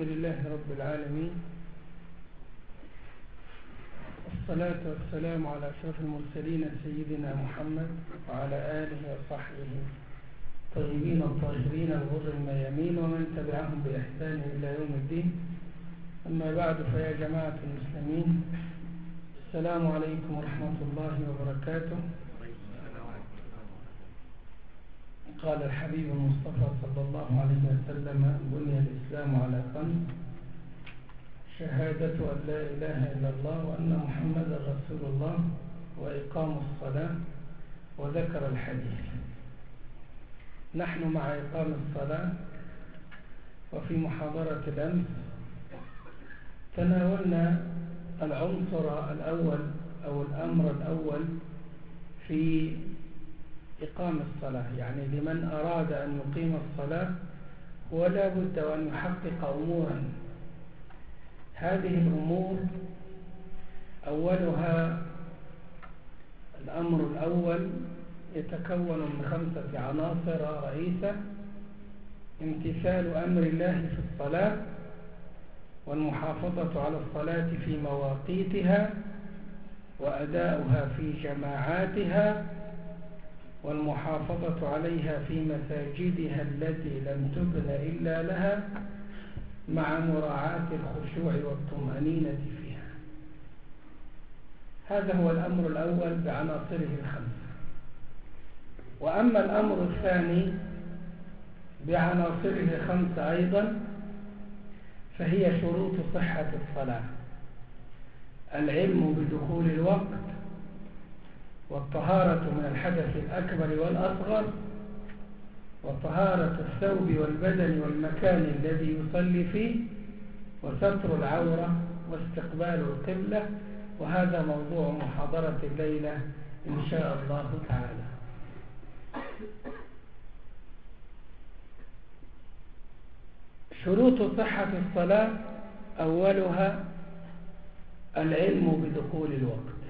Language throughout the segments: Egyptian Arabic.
لله رب العالمين والصلاة والسلام على أشرف المرسلين سيدنا محمد وعلى آله وصحبه طيبين الطاهرين الغر الميامين ومن تبعهم بإحسان إلى يوم الدين أما بعد فيا جماعة المسلمين السلام عليكم ورحمة الله وبركاته قال الحبيب المصطفى صلى الله عليه وسلم بني الإسلام على خمس شهادة أن لا إله إلا الله وأن محمدا رسول الله وإقام الصلاة وذكر الحديث نحن مع إقام الصلاة وفي محاضرة الأمس تناولنا العنصر الأول أو الأمر الأول في إقام الصلاة يعني لمن أراد أن يقيم الصلاة ولا بد أن يحقق أمورا هذه الأمور أولها الأمر الأول يتكون من خمسة عناصر رئيسة امتثال أمر الله في الصلاة والمحافظة على الصلاة في مواقيتها وأداؤها في جماعاتها والمحافظة عليها في مساجدها التي لم تبن إلا لها مع مراعاة الخشوع والطمأنينة فيها هذا هو الأمر الأول بعناصره الخمسة وأما الأمر الثاني بعناصره الخمسة أيضا فهي شروط صحة الصلاة العلم بدخول الوقت والطهارة من الحدث الأكبر والأصغر وطهارة الثوب والبدن والمكان الذي يصلي فيه وستر العورة واستقبال القبلة وهذا موضوع محاضرة الليلة إن شاء الله تعالى شروط صحة الصلاة أولها العلم بدخول الوقت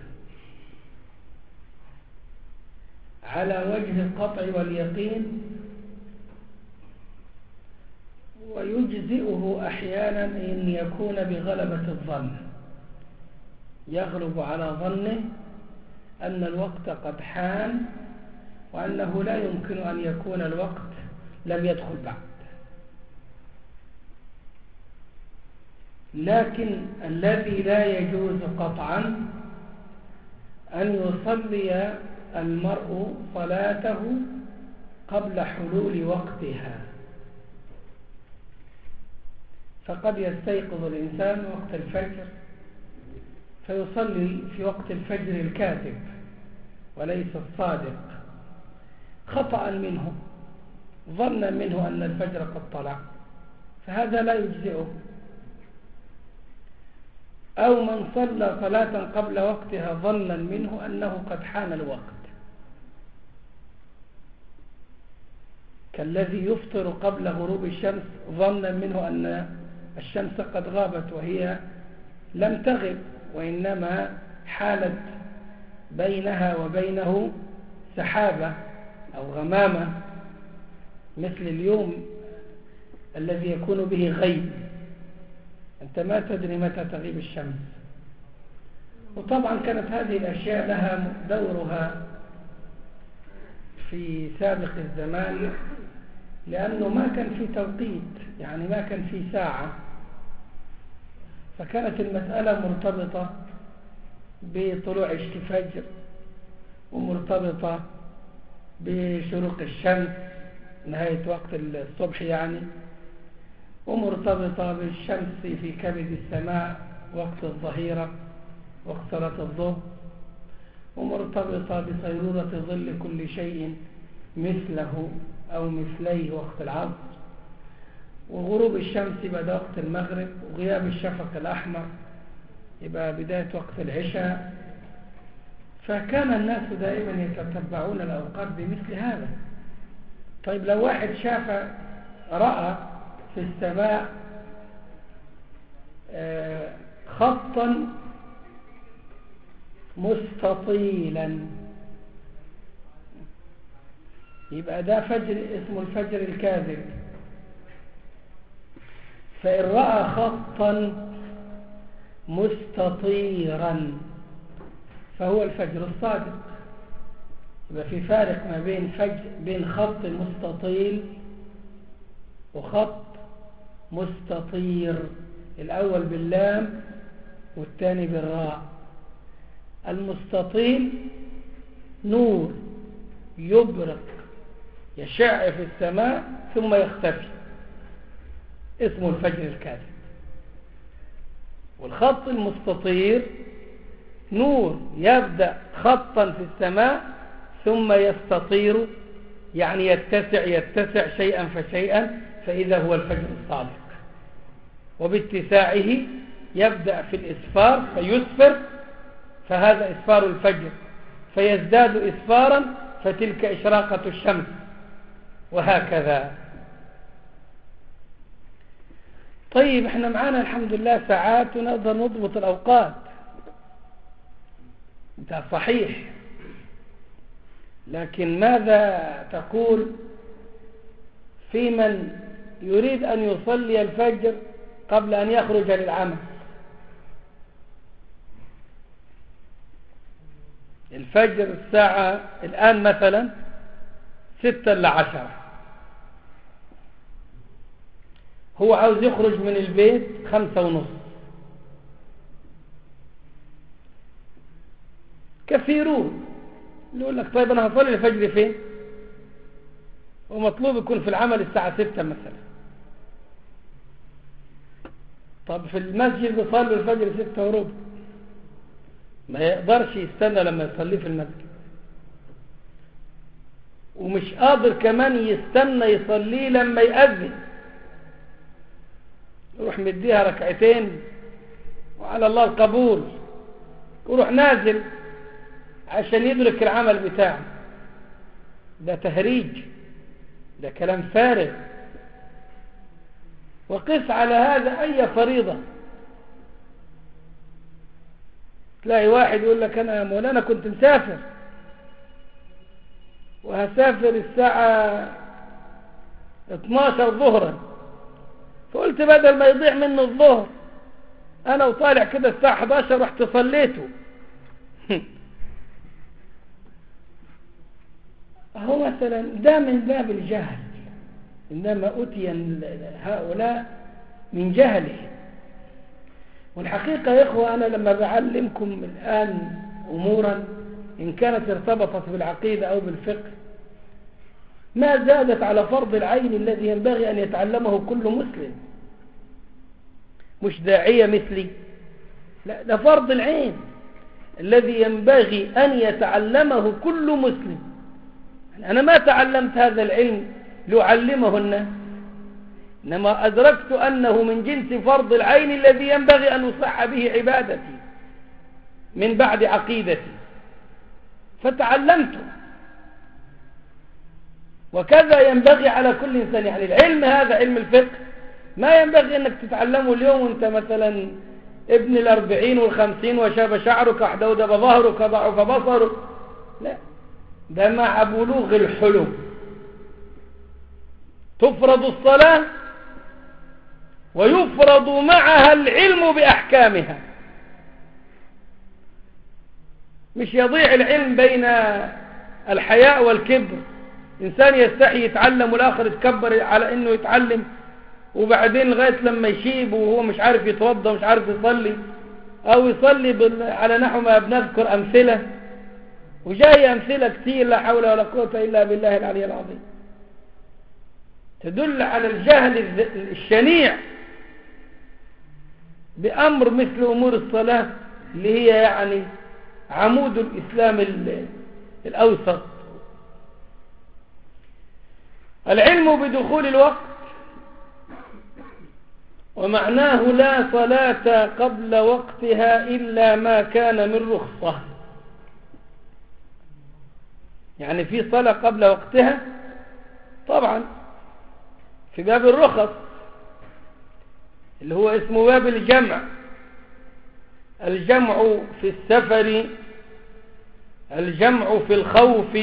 على وجه القطع واليقين ويجزئه أحيانا إن يكون بغلبة الظن يغلب على ظنه أن الوقت قد حان وأنه لا يمكن أن يكون الوقت لم يدخل بعد لكن الذي لا يجوز قطعا أن يصلي المرء صلاته قبل حلول وقتها فقد يستيقظ الإنسان وقت الفجر فيصلي في وقت الفجر الكاذب وليس الصادق خطأ منه ظنا منه أن الفجر قد طلع فهذا لا يجزئه أو من صلى صلاة قبل وقتها ظنا منه أنه قد حان الوقت كالذي يفطر قبل غروب الشمس ظنا منه أن الشمس قد غابت وهي لم تغب وإنما حالت بينها وبينه سحابة أو غمامة مثل اليوم الذي يكون به غيب أنت ما تدري متى تغيب الشمس وطبعا كانت هذه الأشياء لها دورها في سابق الزمان لأنه ما كان في توقيت يعني ما كان في ساعة فكانت المسألة مرتبطة بطلوع الفجر ومرتبطة بشروق الشمس نهاية وقت الصبح يعني ومرتبطة بالشمس في كبد السماء وقت الظهيرة وقت صلاة الظهر ومرتبطة بصيرورة ظل كل شيء مثله أو مثليه وقت العصر وغروب الشمس يبقى وقت المغرب وغياب الشفق الأحمر يبقى بداية وقت العشاء فكان الناس دائما يتتبعون الأوقات بمثل هذا طيب لو واحد شاف رأى في السماء خطا مستطيلا يبقى ده فجر اسمه الفجر الكاذب فإن رأى خطا مستطيرا فهو الفجر الصادق يبقى في فارق ما بين فجر بين خط مستطيل وخط مستطير الأول باللام والثاني بالراء المستطيل نور يبرق يشع في السماء ثم يختفي اسمه الفجر الكاذب والخط المستطير نور يبدأ خطا في السماء ثم يستطير يعني يتسع يتسع شيئا فشيئا فإذا هو الفجر الصادق وباتساعه يبدأ في الإسفار فيسفر فهذا إسفار الفجر فيزداد إسفارا فتلك إشراقة الشمس وهكذا طيب احنا معانا الحمد لله ساعات ونقدر نضبط الأوقات ده صحيح لكن ماذا تقول في من يريد أن يصلي الفجر قبل أن يخرج للعمل الفجر الساعة الآن مثلا ستة إلا عشرة هو عاوز يخرج من البيت خمسة ونص كثيرون يقول لك طيب أنا هصلي الفجر فين ومطلوب يكون في العمل الساعة ستة مثلا طب في المسجد بيصلي الفجر ستة وربع ما يقدرش يستنى لما يصلي في المسجد ومش قادر كمان يستنى يصليه لما يأذن يروح مديها ركعتين وعلى الله القبول ويروح نازل عشان يدرك العمل بتاعه ده تهريج ده كلام فارغ وقس على هذا أي فريضة تلاقي واحد يقول لك أنا يا مولانا كنت مسافر وهسافر الساعة 12 ظهرا فقلت بدل ما يضيع منه الظهر أنا وطالع كده الساعة 11 رحت صليته هو مثلا ده من باب الجهل إنما أتي هؤلاء من جهله والحقيقة يا إخوة أنا لما بعلمكم الآن أمورا إن كانت ارتبطت بالعقيدة أو بالفقه ما زادت على فرض العين الذي ينبغي أن يتعلمه كل مسلم مش داعية مثلي لا ده فرض العين الذي ينبغي أن يتعلمه كل مسلم أنا ما تعلمت هذا العلم لأعلمه الناس إنما أدركت أنه من جنس فرض العين الذي ينبغي أن أصح به عبادتي من بعد عقيدتي فتعلمته وكذا ينبغي على كل إنسان يعني العلم هذا علم الفقه ما ينبغي أنك تتعلمه اليوم وانت مثلا ابن الأربعين والخمسين وشاب شعرك احدودب ظهرك ضعف بصرك لا ده مع بلوغ الحلم تفرض الصلاة ويفرض معها العلم بأحكامها مش يضيع العلم بين الحياء والكبر إنسان يستحي يتعلم والآخر يتكبر على إنه يتعلم وبعدين لغاية لما يشيب وهو مش عارف يتوضى مش عارف يصلي أو يصلي على نحو ما بنذكر أمثلة وجاي أمثلة كثير لا حول ولا قوة إلا بالله العلي العظيم تدل على الجهل الشنيع بأمر مثل أمور الصلاة اللي هي يعني عمود الإسلام الأوسط العلم بدخول الوقت ومعناه لا صلاة قبل وقتها إلا ما كان من رخصة يعني في صلاة قبل وقتها طبعا في باب الرخص اللي هو اسمه باب الجمع الجمع في السفر الجمع في الخوف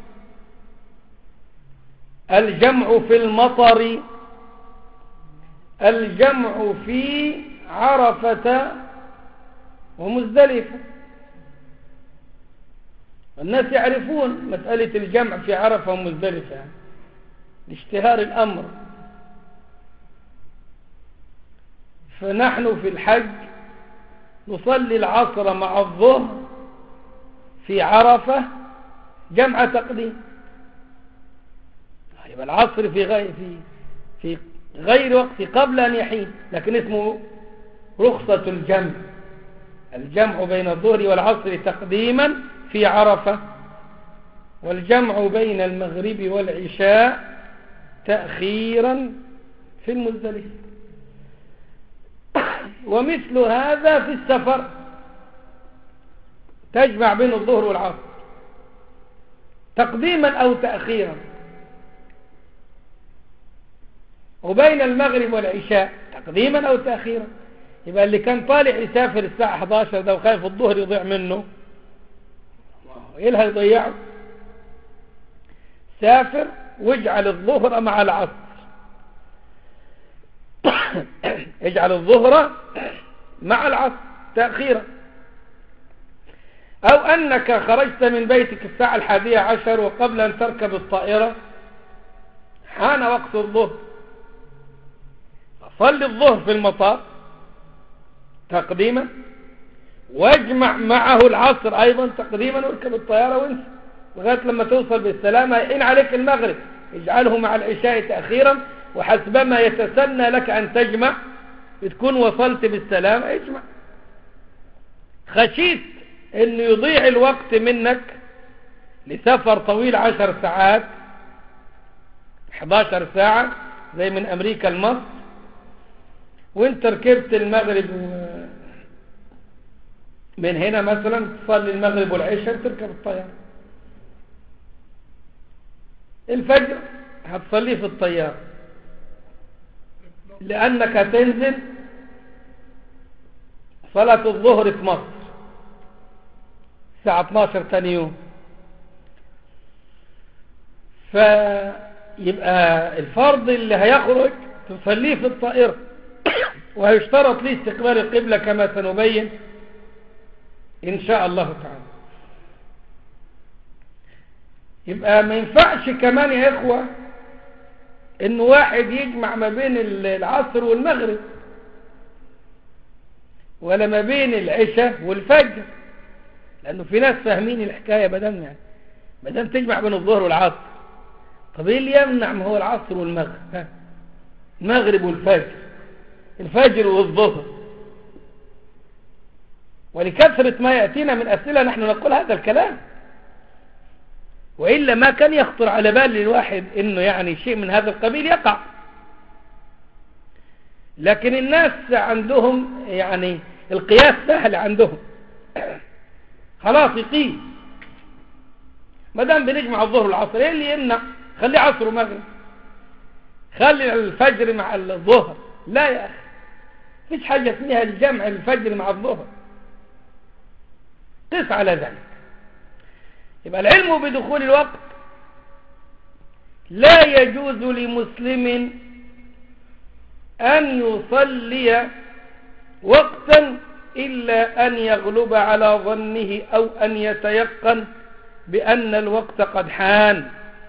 الجمع في المطر الجمع في عرفة ومزدلفة الناس يعرفون مسألة الجمع في عرفة ومزدلفة لاشتهار الأمر فنحن في الحج نصلي العصر مع الظهر في عرفة جمع تقديم يبقى العصر في غير في في غير وقت قبل أن يحين لكن اسمه رخصة الجمع الجمع بين الظهر والعصر تقديما في عرفة والجمع بين المغرب والعشاء تأخيرا في المزدلفة ومثل هذا في السفر تجمع بين الظهر والعصر تقديما أو تأخيرا وبين المغرب والعشاء تقديما أو تأخيرا يبقى اللي كان طالع يسافر الساعة 11 ده وخايف الظهر يضيع منه ايه اللي هيضيعه سافر واجعل الظهر مع العصر اجعل الظهر مع العصر تأخيرا أو أنك خرجت من بيتك الساعة الحادية عشر وقبل أن تركب الطائرة حان وقت الظهر صل الظهر في المطار تقديما واجمع معه العصر أيضا تقديما واركب الطيارة وانسى لغاية لما توصل بالسلامة إن عليك المغرب اجعله مع العشاء تأخيرا وحسبما يتسنى لك أن تجمع تكون وصلت بالسلام اجمع خشيت أن يضيع الوقت منك لسفر طويل عشر ساعات 11 ساعة زي من أمريكا لمصر وانت ركبت المغرب من هنا مثلا تصلي المغرب والعشاء وتركب الطيارة الفجر هتصليه في الطيارة لأنك هتنزل صلاة الظهر في مصر الساعة 12 تاني يوم فيبقى الفرض اللي هيخرج تصليه في الطائرة وهيشترط ليه استقبال القبلة كما سنبين إن شاء الله تعالى يبقى ما ينفعش كمان يا إخوة إن واحد يجمع ما بين العصر والمغرب ولا ما بين العشاء والفجر لأنه في ناس فاهمين الحكاية بدل يعني بدل تجمع بين الظهر والعصر طب ايه اللي يمنع ما هو العصر والمغرب ها المغرب والفجر الفجر والظهر ولكثرة ما يأتينا من أسئلة نحن نقول هذا الكلام وإلا ما كان يخطر على بال للواحد إنه يعني شيء من هذا القبيل يقع لكن الناس عندهم يعني القياس سهل عندهم خلاص يقيس ما دام بنجمع الظهر والعصر ايه اللي يمنع خليه عصر ومغرب خلي الفجر مع الظهر لا يا اخي فيش حاجه اسمها الجمع الفجر مع الظهر قس على ذلك يبقى العلم بدخول الوقت لا يجوز لمسلم أن يصلي وقتا إلا أن يغلب على ظنه أو أن يتيقن بأن الوقت قد حان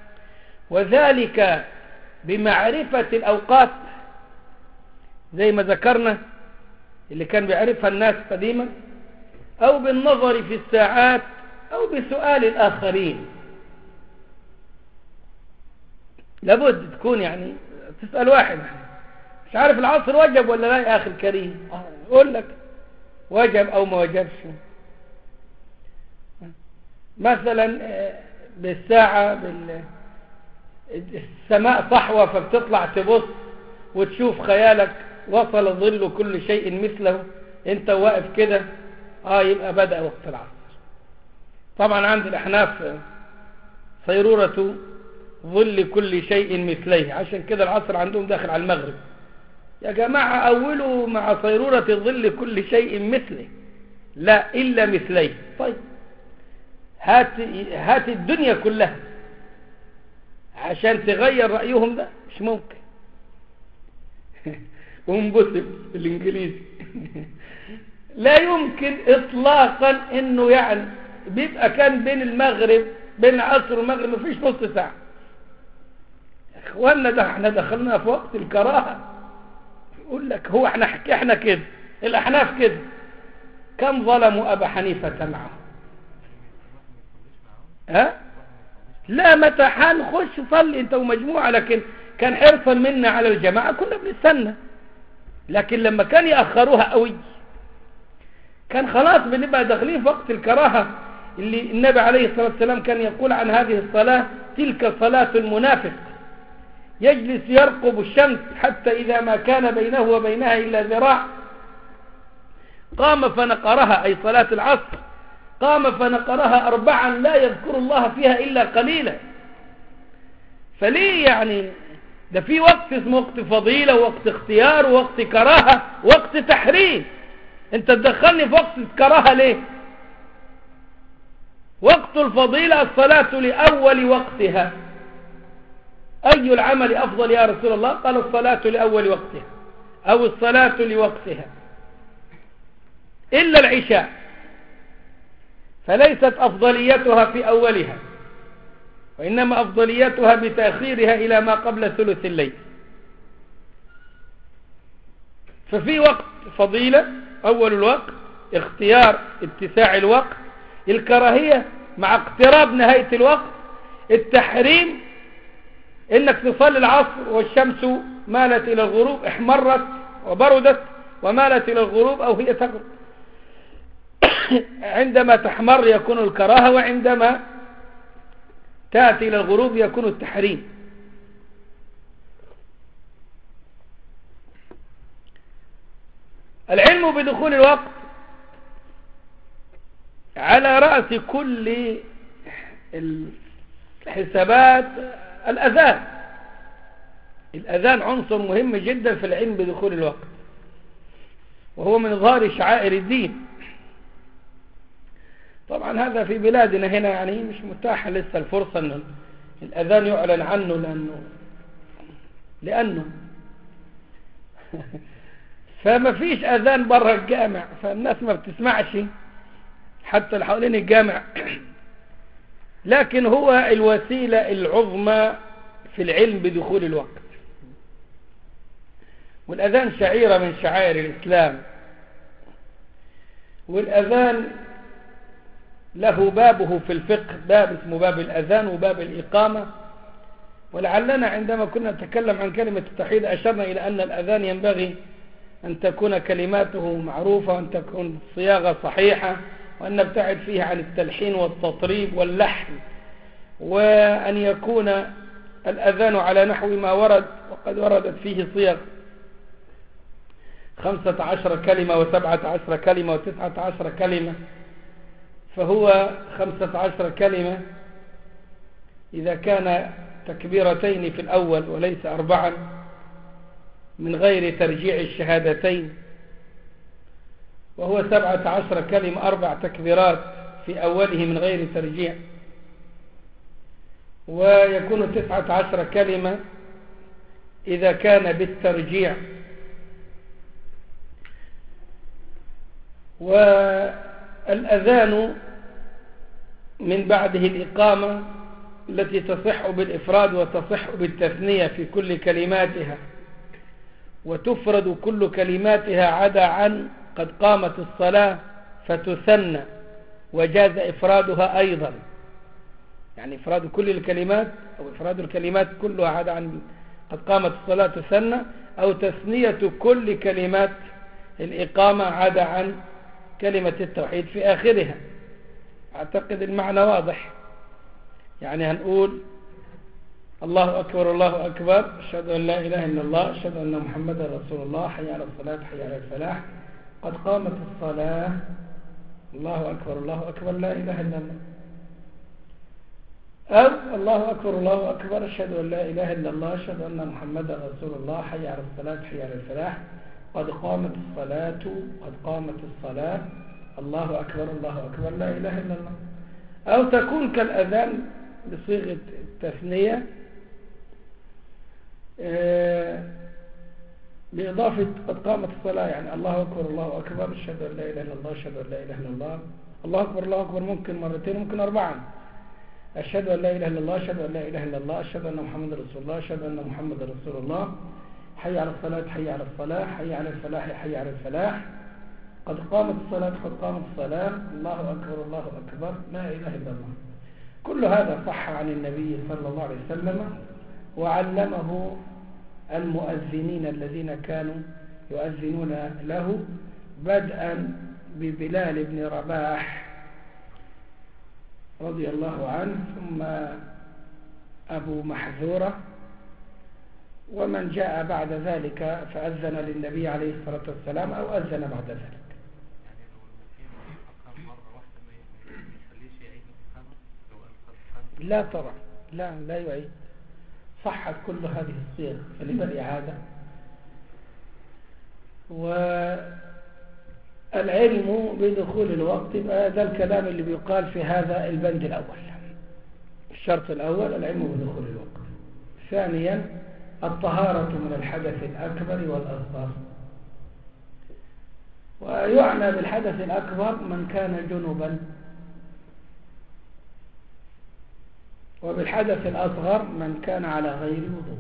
وذلك بمعرفة الأوقات زي ما ذكرنا اللي كان بيعرفها الناس قديما أو بالنظر في الساعات أو بسؤال الآخرين لابد تكون يعني تسأل واحد مش عارف العصر وجب ولا لا يا أخي الكريم أقول لك وجب أو ما وجبش مثلا بالساعة بال... السماء صحوة فبتطلع تبص وتشوف خيالك وصل ظل كل شيء مثله انت واقف كده اه يبقى بدأ وقت العصر طبعا عند الأحناف صيرورة ظل كل شيء مثليه عشان كده العصر عندهم داخل على المغرب يا جماعة أولوا مع صيرورة ظل كل شيء مثله لا إلا مثليه طيب هات, هات الدنيا كلها عشان تغير رأيهم ده مش ممكن وانبسم بالانجليزي لا يمكن اطلاقا انه يعني بيبقى كان بين المغرب بين العصر والمغرب مفيش نص ساعة اخوانا ده احنا دخلنا في وقت الكراهة يقول لك هو احنا حكي احنا كده الاحناف كده كم ظلموا ابا حنيفة معه ها لا متى هنخش صلي انت ومجموعة لكن كان حرصا منا على الجماعة كنا بنستنى لكن لما كان يأخروها قوي كان خلاص بنبقى داخلين في وقت الكراهة اللي النبي عليه الصلاة والسلام كان يقول عن هذه الصلاة تلك صلاة المنافق يجلس يرقب الشمس حتى إذا ما كان بينه وبينها إلا ذراع قام فنقرها أي صلاة العصر قام فنقرها أربعا لا يذكر الله فيها إلا قليلا فليه يعني ده في وقت اسمه وقت فضيلة ووقت اختيار ووقت كراهة وقت تحريم انت تدخلني في وقت كراهة ليه وقت الفضيلة الصلاة لأول وقتها أي العمل أفضل يا رسول الله قال الصلاة لأول وقتها أو الصلاة لوقتها إلا العشاء فليست أفضليتها في أولها وإنما أفضليتها بتأخيرها إلى ما قبل ثلث الليل ففي وقت فضيلة أول الوقت اختيار اتساع الوقت الكراهية مع اقتراب نهاية الوقت التحريم انك تصلي العصر والشمس مالت الى الغروب احمرت وبردت ومالت الى الغروب او هي تغرب عندما تحمر يكون الكراهة وعندما تأتي إلى الغروب يكون التحريم العلم بدخول الوقت على رأس كل الحسابات الأذان الأذان عنصر مهم جدا في العلم بدخول الوقت وهو من ظاهر شعائر الدين طبعا هذا في بلادنا هنا يعني مش متاحة لسه الفرصة أن الأذان يعلن عنه لأنه لأنه فما فيش أذان برا الجامع فالناس ما بتسمعش حتى اللي حوالين الجامع لكن هو الوسيلة العظمى في العلم بدخول الوقت والأذان شعيرة من شعائر الإسلام والأذان له بابه في الفقه باب اسمه باب الأذان وباب الإقامة ولعلنا عندما كنا نتكلم عن كلمة التوحيد أشرنا إلى أن الأذان ينبغي أن تكون كلماته معروفة وأن تكون الصياغة صحيحة وأن نبتعد فيها عن التلحين والتطريب واللحن وأن يكون الأذان على نحو ما ورد وقد وردت فيه صيغ خمسة عشر كلمة وسبعة عشر كلمة وتسعة عشر كلمة فهو خمسة عشر كلمة إذا كان تكبيرتين في الأول وليس أربعا من غير ترجيع الشهادتين وهو سبعة عشر كلمة أربع تكبيرات في أوله من غير ترجيع ويكون تسعة عشر كلمة إذا كان بالترجيع والأذان من بعده الإقامة التي تصح بالإفراد وتصح بالتثنية في كل كلماتها وتفرد كل كلماتها عدا عن قد قامت الصلاة فتثنى وجاز إفرادها أيضا يعني إفراد كل الكلمات أو إفراد الكلمات كلها عدا عن قد قامت الصلاة تثنى أو تثنية كل كلمات الإقامة عدا عن كلمة التوحيد في آخرها أعتقد المعنى واضح يعني هنقول الله أكبر الله أكبر أشهد أن لا إله إلا الله أشهد أن محمدا رسول الله حي على الصلاة حي على الفلاح قد قامت الصلاة الله أكبر الله أكبر لا إله إلا الله أو الله أكبر الله أكبر أشهد أن لا إله إلا الله أشهد أن محمدا رسول الله حي على الصلاة حي على الفلاح قد قامت الصلاة قد قامت الصلاة الله أكبر الله أكبر لا إله إلا الله أو تكون كالأذان بصيغة التثنية بإضافة قد قامت الصلاة يعني الله أكبر الله أكبر أشهد أن لا إله إلا الله أشهد أن لا إله إلا الله الله أكبر الله أكبر ممكن مرتين ممكن أربعا أشهد أن لا إله إلا الله أشهد أن لا إله إلا الله أشهد أن محمد رسول الله أشهد أن محمد رسول الله حي على الصلاة حي على الصلاة حي على الفلاح حي على الفلاح قد قامت الصلاة قد قامت الصلاة الله أكبر الله أكبر لا إله إلا الله كل هذا صح عن النبي صلى الله عليه وسلم وعلمه المؤذنين الذين كانوا يؤذنون له بدءا ببلال بن رباح رضي الله عنه ثم أبو محذورة ومن جاء بعد ذلك فأذن للنبي عليه الصلاة والسلام أو أذن بعد ذلك لا طبعا لا لا يعيد صحت كل هذه الصيغ فلما الإعادة والعلم بدخول الوقت هذا الكلام اللي بيقال في هذا البند الأول الشرط الأول العلم بدخول الوقت ثانيا الطهارة من الحدث الأكبر والأصغر ويعنى بالحدث الأكبر من كان جنبا وبالحدث الأصغر من كان على غير وضوء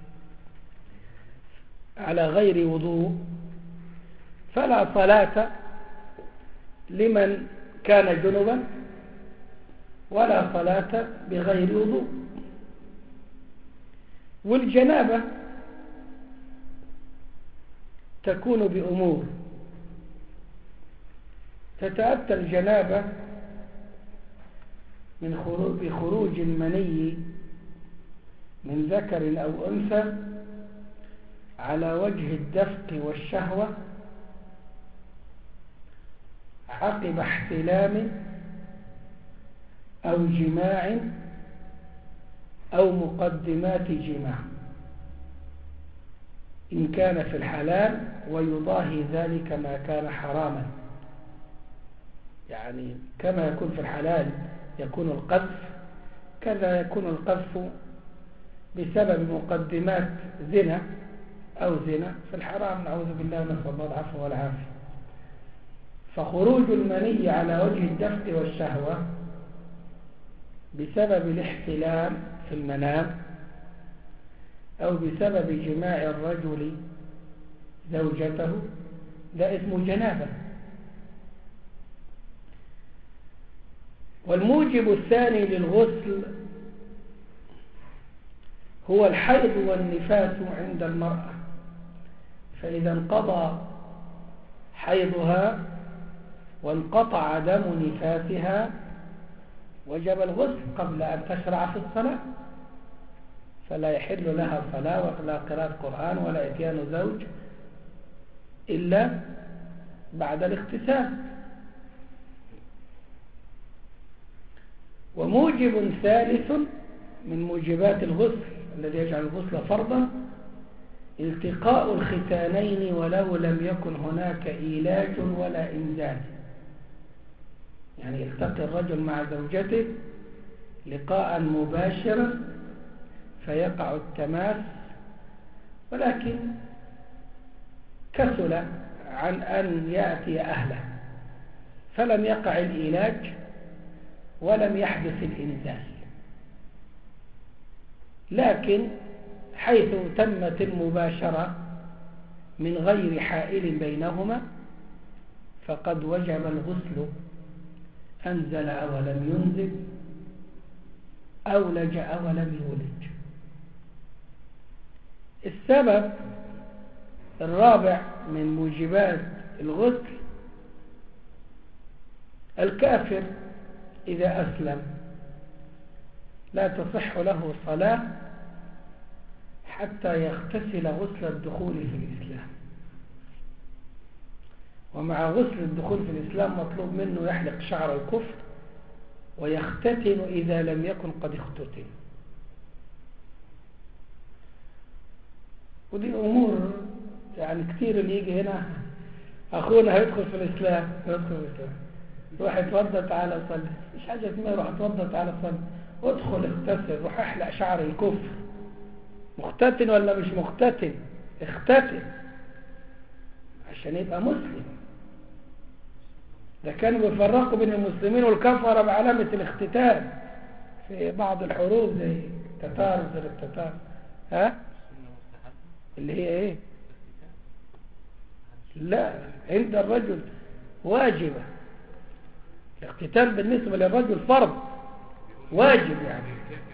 على غير وضوء فلا صلاة لمن كان جنبا ولا صلاة بغير وضوء والجنابة تكون بأمور تتأتى الجنابة من خروج بخروج المني من ذكر أو أنثى على وجه الدفق والشهوة عقب احتلام أو جماع أو مقدمات جماع إن كان في الحلال ويضاهي ذلك ما كان حراما يعني كما يكون في الحلال يكون القذف كذا يكون القذف بسبب مقدمات زنا أو زنا في الحرام نعوذ بالله نسأل الله العفو والعافية فخروج المني على وجه الدفق والشهوة بسبب الاحتلام في المنام أو بسبب جماع الرجل زوجته ده اسمه جنابه والموجب الثاني للغسل هو الحيض والنفاس عند المرأة فإذا انقضى حيضها وانقطع دم نفاسها وجب الغسل قبل أن تشرع في الصلاة فلا يحل لها صلاة ولا قراءة قرآن ولا إتيان زوج إلا بعد الاغتسال وموجب ثالث من موجبات الغسل الذي يجعل الغسل فرضا التقاء الختانين ولو لم يكن هناك إيلاج ولا إنزال يعني يلتقي الرجل مع زوجته لقاء مباشرا فيقع التماس ولكن كسل عن أن يأتي أهله فلم يقع الإيلاج ولم يحدث الإنزال لكن حيث تمت المباشرة من غير حائل بينهما فقد وجب الغسل أنزل أو لم ينزل أولج أو لم يولج السبب الرابع من موجبات الغسل الكافر إذا أسلم لا تصح له صلاة حتى يغتسل غسل الدخول في الإسلام ومع غسل الدخول في الإسلام مطلوب منه يحلق شعر الكفر ويختتن إذا لم يكن قد اختتن ودي أمور يعني كثير اللي يجي هنا أخونا هيدخل في الإسلام هيدخل في الإسلام روح اتوضى تعالى صلي مش حاجة اسمها روح اتوضى تعالى صلي ادخل اغتسل روح احلق شعر الكفر مختتن ولا مش مختتن اختتن عشان يبقى مسلم ده كانوا بيفرقوا بين المسلمين والكفرة بعلامة الاختتال في بعض الحروب زي تتار زي التتار ها اللي هي ايه لا عند الرجل واجبة الاقتتال بالنسبة للرجل فرض واجب يعني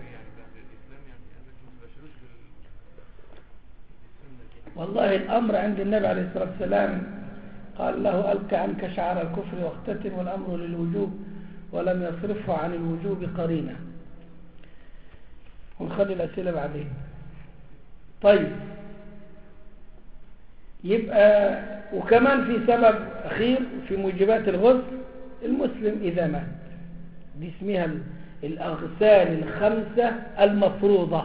والله الأمر عند النبي عليه الصلاة والسلام قال له ألك عنك شعر الكفر واقتتل والأمر للوجوب ولم يصرفه عن الوجوب قرينة ونخلي الأسئلة بعدين طيب يبقى وكمان في سبب أخير في موجبات الغسل المسلم إذا مات دي اسمها الأغسال الخمسة المفروضة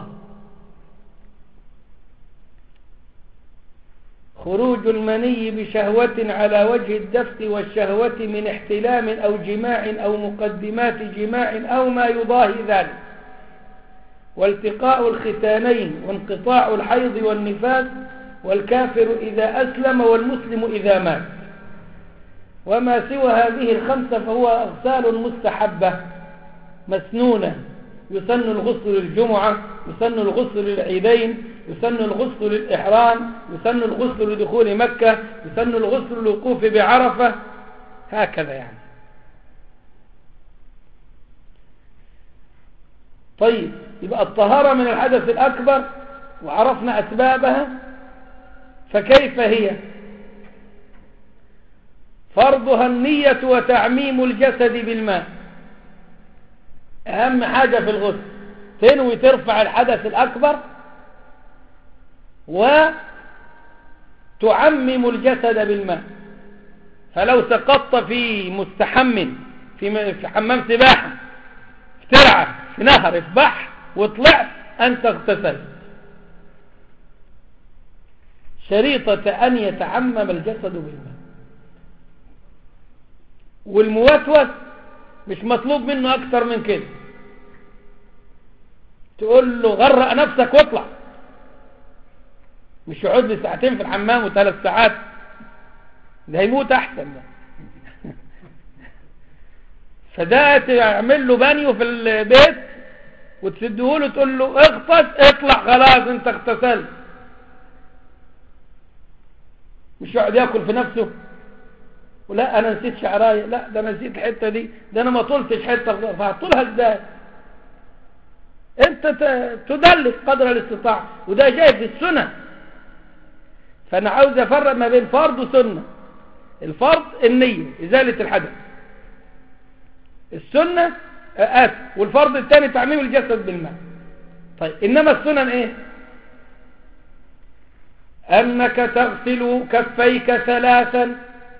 خروج المني بشهوة على وجه الدفت والشهوة من احتلام أو جماع أو مقدمات جماع أو ما يضاهي ذلك والتقاء الختانين وانقطاع الحيض والنفاس والكافر إذا أسلم والمسلم إذا مات وما سوى هذه الخمسة فهو أغسال مستحبة مسنونة يسن الغسل للجمعة يسن الغسل للعيدين يسن الغسل للإحرام يسن الغسل لدخول مكة يسن الغسل للوقوف بعرفة هكذا يعني طيب يبقى الطهارة من الحدث الأكبر وعرفنا أسبابها فكيف هي فرضها النية وتعميم الجسد بالماء أهم حاجة في الغسل تنوي ترفع الحدث الأكبر وتعمم الجسد بالماء فلو سقطت في مستحم في في حمام سباحة في ترعة في نهر في بحر وطلعت أنت اغتسلت شريطة أن يتعمم الجسد بالماء والموسوس مش مطلوب منه أكثر من كده تقول له غرق نفسك واطلع مش يقعد لي ساعتين في الحمام وثلاث ساعات ده هيموت احسن ده فده تعمل له بانيو في البيت وتسده له تقول له اغطس اطلع خلاص انت اغتسلت مش يقعد ياكل في نفسه ولا انا نسيت شعرايه لا ده انا نسيت الحته دي ده انا ما طولتش حته فهطولها ازاي انت تدلس قدر الاستطاعه وده جاي في السنن فانا عاوز افرق ما بين فرض وسنه الفرض النيه ازاله الحدث السنه اسف والفرض الثاني تعميم الجسد بالماء طيب انما السنن ايه انك تغسل كفيك ثلاثا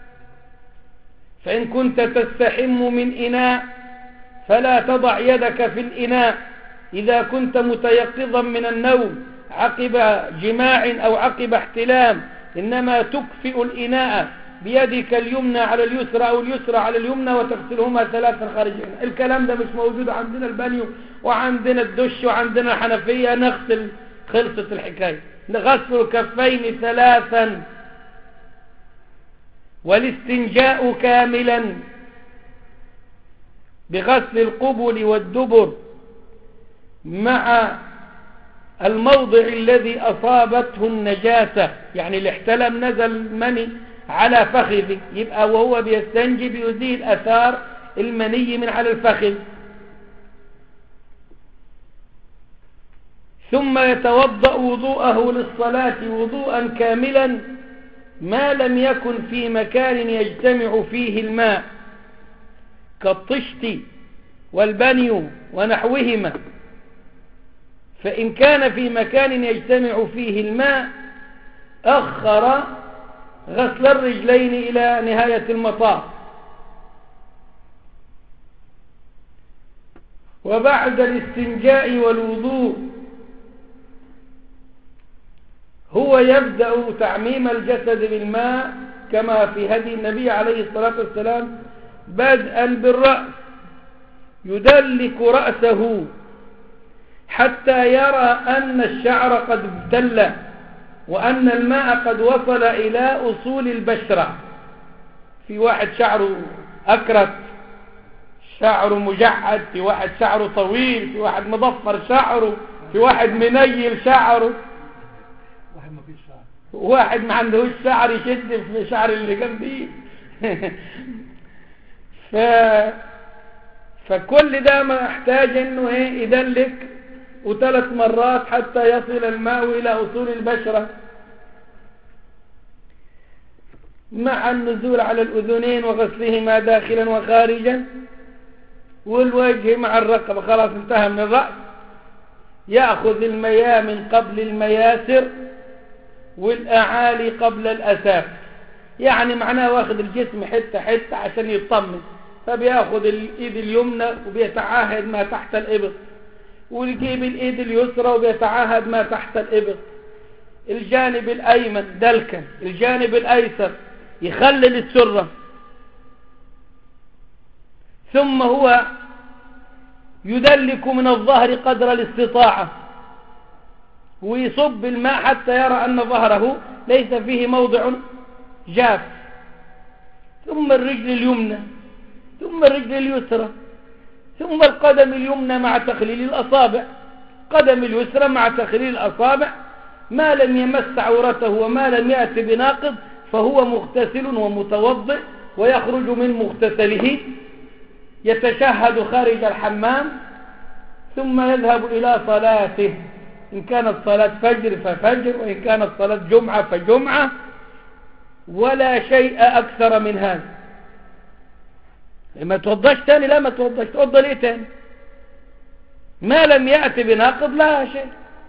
فان كنت تستحم من اناء فلا تضع يدك في الاناء اذا كنت متيقظا من النوم عقب جماع أو عقب احتلام إنما تكفئ الإناء بيدك اليمنى على اليسرى أو اليسرى على اليمنى وتغسلهما ثلاثا خارج الكلام ده مش موجود عندنا البانيو وعندنا الدش وعندنا الحنفية نغسل خلصت الحكاية نغسل الكفين ثلاثا والاستنجاء كاملا بغسل القبل والدبر مع الموضع الذي أصابته النجاسة يعني اللي احتلم نزل مني على فخذه يبقى وهو بيستنجي بيزيل أثار المني من على الفخذ ثم يتوضأ وضوءه للصلاة وضوءا كاملا ما لم يكن في مكان يجتمع فيه الماء كالطشت والبني ونحوهما فإن كان في مكان يجتمع فيه الماء أخر غسل الرجلين إلى نهاية المطاف وبعد الاستنجاء والوضوء هو يبدأ تعميم الجسد بالماء كما في هدي النبي عليه الصلاة والسلام بدءا بالرأس يدلك رأسه حتى يرى أن الشعر قد ابتل وأن الماء قد وصل إلى أصول البشرة في واحد شعره أكرت شعره مجعد في واحد شعره طويل في واحد مضفر شعره في واحد منيل شعره واحد ما فيش شعر واحد ما عندهوش شعر يشد في شعر اللي جنبيه ف فكل ده محتاج انه ايه يدلك وثلاث مرات حتى يصل الماء الى اصول البشرة مع النزول على الاذنين وغسلهما داخلا وخارجا والوجه مع الرقبة خلاص انتهى من الرأس يأخذ المياه من قبل المياسر والأعالي قبل الأساف يعني معناه واخد الجسم حتة حتة عشان يطمن فبياخد الايد اليمنى وبيتعاهد ما تحت الإبط ويجيب الايد اليسرى وبيتعاهد ما تحت الإبط الجانب الأيمن دلكا الجانب الأيسر يخلل السرة ثم هو يدلك من الظهر قدر الاستطاعة ويصب الماء حتى يرى أن ظهره ليس فيه موضع جاف ثم الرجل اليمنى ثم الرجل اليسرى ثم القدم اليمنى مع تخليل الأصابع قدم اليسرى مع تخليل الأصابع ما لم يمس عورته وما لم يأت بناقض فهو مغتسل ومتوضئ ويخرج من مغتسله يتشهد خارج الحمام ثم يذهب إلى صلاته إن كانت صلاة فجر ففجر وإن كانت صلاة جمعة فجمعة ولا شيء أكثر من هذا ما توضاش تاني لا ما توضاش توضى ليه تاني ما لم يأتي بناقض لا شيء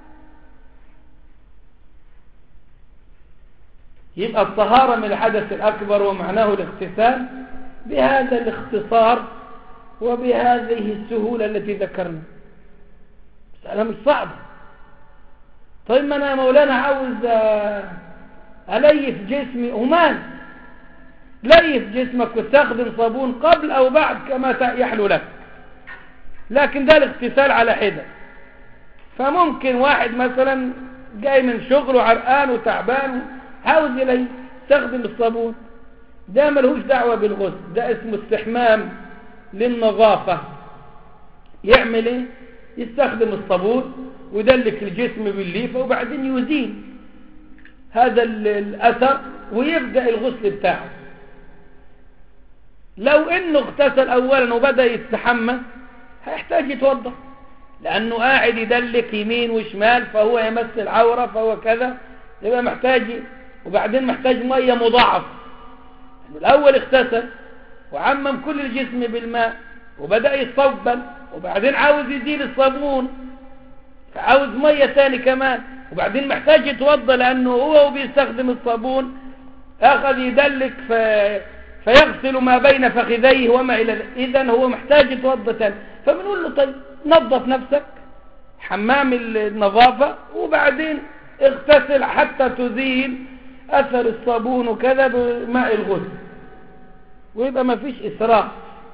يبقى الطهارة من الحدث الأكبر ومعناه الاغتسال بهذا الاختصار وبهذه السهولة التي ذكرنا مسألة مش صعبة طيب ما أنا يا مولانا عاوز أليف جسمي ومال ليف جسمك واستخدم صابون قبل أو بعد كما يحلو لك لكن ده الاغتسال على حدة فممكن واحد مثلا جاي من شغله عرقان وتعبان عاوز يليف يستخدم الصابون ده ملهوش دعوة بالغسل ده اسمه استحمام للنظافة يعمل ايه يستخدم الصابون ويدلك الجسم بالليفة وبعدين يزيل هذا الأثر ويبدأ الغسل بتاعه لو انه اغتسل اولا وبدأ يستحمى هيحتاج يتوضا لانه قاعد يدلك يمين وشمال فهو يمس العورة فهو كذا يبقى محتاج وبعدين محتاج مية مضاعف الاول اغتسل وعمم كل الجسم بالماء وبدأ يتصبن وبعدين عاوز يزيل الصابون فعاوز مية تاني كمان وبعدين محتاج يتوضى لأنه هو وبيستخدم الصابون أخذ يدلك في فيغسل ما بين فخذيه وما إلى إذا هو محتاج يتوضى تاني فبنقول له طيب نظف نفسك حمام النظافة وبعدين اغتسل حتى تزيل أثر الصابون وكذا بماء الغسل ويبقى ما فيش إسراف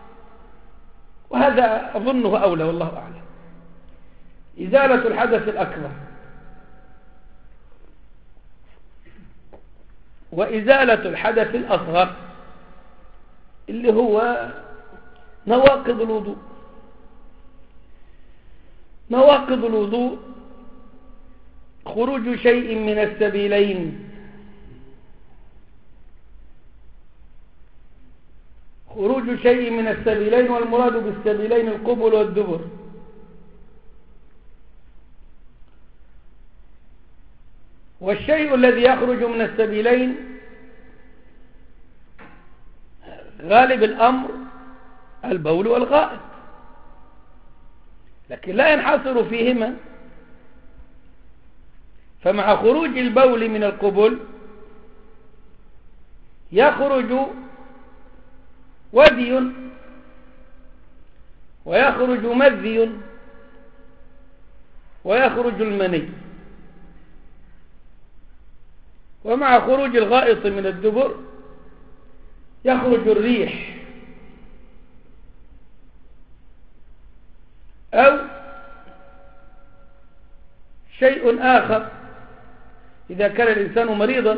وهذا أظنه أولى والله أعلم إزالة الحدث الأكبر وإزالة الحدث الأصغر اللي هو نواقض الوضوء نواقض الوضوء خروج شيء من السبيلين خروج شيء من السبيلين والمراد بالسبيلين القبل والدبر والشيء الذي يخرج من السبيلين غالب الأمر البول والغائط لكن لا ينحصر فيهما فمع خروج البول من القبل يخرج ودي ويخرج مذي ويخرج المني ومع خروج الغائط من الدبر يخرج الريح أو شيء آخر إذا كان الإنسان مريضا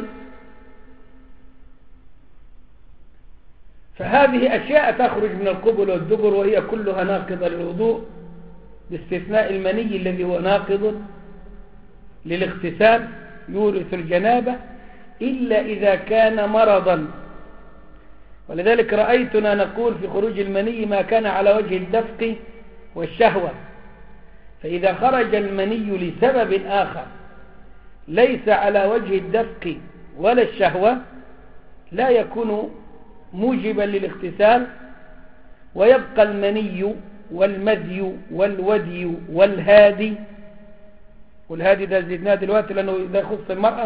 فهذه أشياء تخرج من القبل والدبر وهي كلها ناقضة للوضوء باستثناء المني الذي هو ناقض للاغتسال يورث الجنابة إلا إذا كان مرضا ولذلك رأيتنا نقول في خروج المني ما كان على وجه الدفق والشهوة فإذا خرج المني لسبب آخر ليس على وجه الدفق ولا الشهوة لا يكون موجبا للاغتسال ويبقى المني والمذي والودي والهادي والهادي ده زدناه دلوقتي لأنه إذا يخص المرأة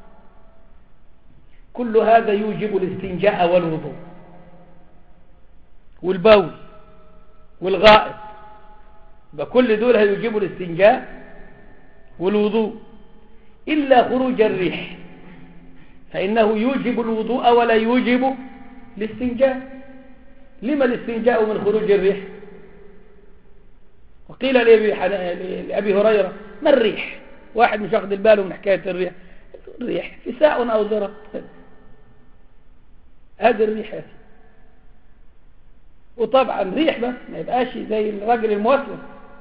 كل هذا يوجب الاستنجاء والوضوء والبول والغائط بكل دول هيجيبوا الاستنجاء والوضوء إلا خروج الريح فإنه يوجب الوضوء ولا يوجب الاستنجاء لما الاستنجاء من خروج الريح وقيل لأبي هريرة ما الريح واحد مش واخد البال من حكاية الريح الريح فساء أو ذرة هذه الريح هذه وطبعا ريح بس ما يبقاش زي الراجل الموسوس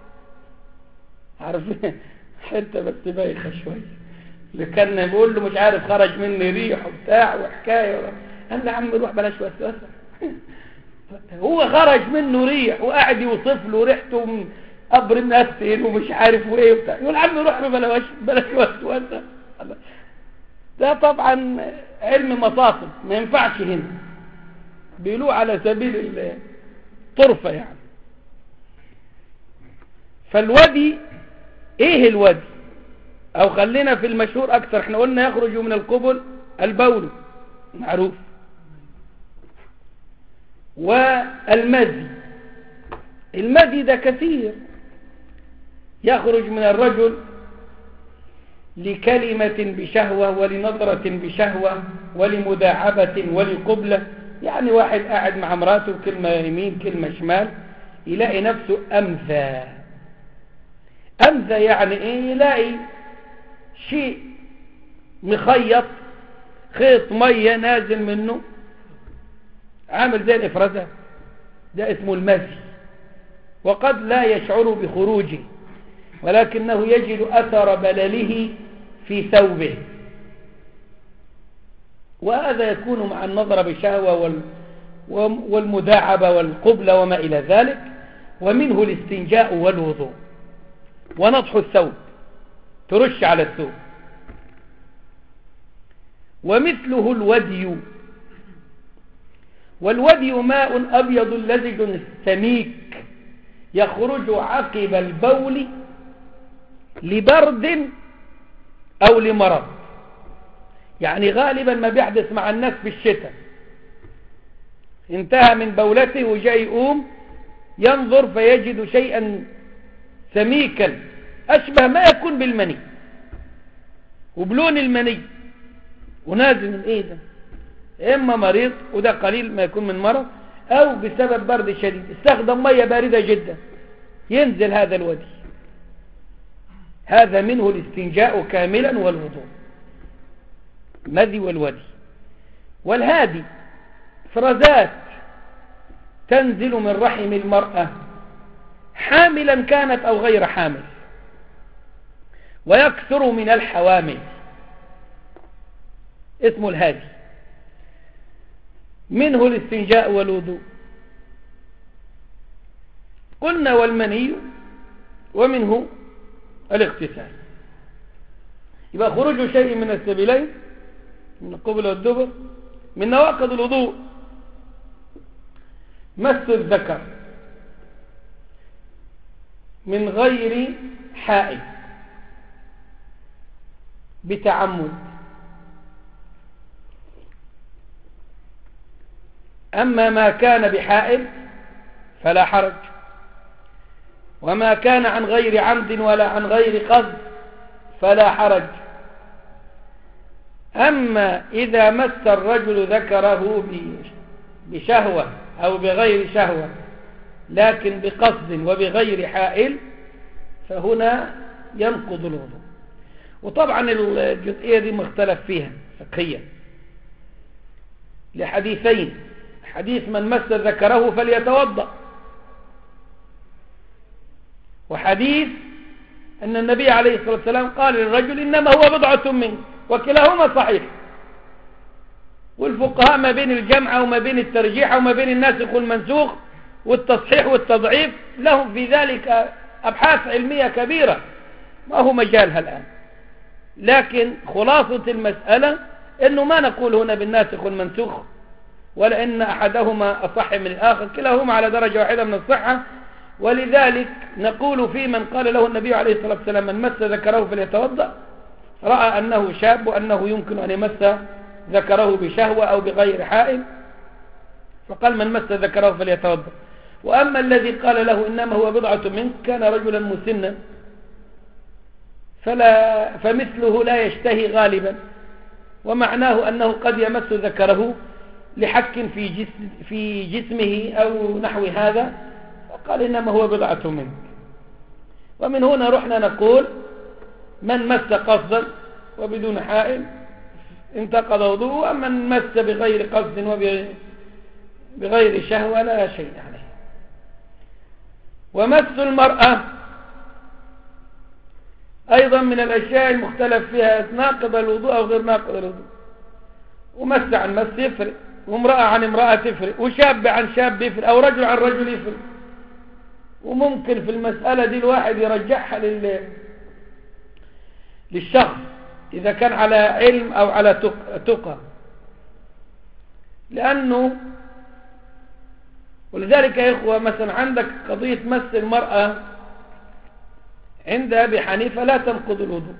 عارف حته بس بايخه شويه اللي كان بيقول له مش عارف خرج مني ريح وبتاع وحكايه قال له يا عم روح بلاش وسوسه هو خرج منه ريح وقاعد يوصف له ريحته من قبر منتن ومش عارف وايه وبتاع يقول عم روح له بلاش بلاش وسوسه ده طبعا علم مصاصب ما ينفعش هنا بيقولوه على سبيل الطرفه يعني فالودي ايه الودي او خلينا في المشهور اكثر احنا قلنا يخرج من القبل البول معروف والمذي المذي ده كثير يخرج من الرجل لكلمة بشهوة ولنظرة بشهوة ولمداعبة ولقبلة يعني واحد قاعد مع مراته كلمة يمين كلمة شمال يلاقي نفسه أمثى أمثى يعني إيه يلاقي شيء مخيط خيط مية نازل منه عامل زي الإفرازة ده اسمه المزي وقد لا يشعر بخروجه ولكنه يجد أثر بلله في ثوبه وهذا يكون مع النظر بشهوة وال والمداعبة والقبلة وما إلى ذلك ومنه الاستنجاء والوضوء ونضح الثوب ترش على الثوب ومثله الودي والودي ماء أبيض لزج سميك يخرج عقب البول لبرد أو لمرض يعني غالبا ما بيحدث مع الناس في الشتاء انتهى من بولته وجاء يقوم ينظر فيجد شيئا سميكا أشبه ما يكون بالمني وبلون المني ونازل من ايه ده اما مريض وده قليل ما يكون من مرض او بسبب برد شديد استخدم مية باردة جدا ينزل هذا الودي هذا منه الاستنجاء كاملا والوضوء مذي والودي والهادي فرزات تنزل من رحم المرأة حاملا كانت أو غير حامل ويكثر من الحوامل اسمه الهادي منه الاستنجاء والوضوء قلنا والمني ومنه الاغتسال يبقى خروج شيء من السبيلين من القبل والدبر من نواقض الوضوء مس الذكر من غير حائل بتعمد أما ما كان بحائل فلا حرج وما كان عن غير عمد ولا عن غير قصد فلا حرج أما إذا مس الرجل ذكره بشهوة أو بغير شهوة لكن بقصد وبغير حائل فهنا ينقض الوضوء وطبعا الجزئية دي مختلف فيها فقهيا لحديثين حديث من مس ذكره فليتوضأ وحديث أن النبي عليه الصلاة والسلام قال للرجل إنما هو بضعة منك وكلاهما صحيح والفقهاء ما بين الجمع وما بين الترجيح وما بين الناسخ والمنسوخ والتصحيح والتضعيف لهم في ذلك أبحاث علمية كبيرة ما هو مجالها الآن لكن خلاصة المسألة أنه ما نقول هنا بالناسخ والمنسوخ ولا أن أحدهما أصح من الآخر كلاهما على درجة واحدة من الصحة ولذلك نقول في من قال له النبي عليه الصلاة والسلام من مس ذكره فليتوضأ رأى أنه شاب وأنه يمكن أن يمس ذكره بشهوة أو بغير حائل فقال من مس ذكره فليتوضأ وأما الذي قال له إنما هو بضعة منك كان رجلا مسنا فلا فمثله لا يشتهي غالبا ومعناه أنه قد يمس ذكره لحك في, جسم في جسمه أو نحو هذا فقال إنما هو بضعة منك ومن هنا رحنا نقول من مس قصدا وبدون حائل انتقض وضوءه أما من مس بغير قصد وبغير شهوة لا شيء عليه ومس المرأة أيضا من الأشياء المختلف فيها ناقض الوضوء أو غير ناقض الوضوء ومس عن مس يفرق وامرأة عن امرأة تفرق وشاب عن شاب يفرق أو رجل عن رجل يفرق وممكن في المسألة دي الواحد يرجعها لل... للشخص إذا كان على علم أو على تقى لأنه ولذلك يا إخوة مثلا عندك قضية مس المرأة عند أبي حنيفة لا تنقض الوضوء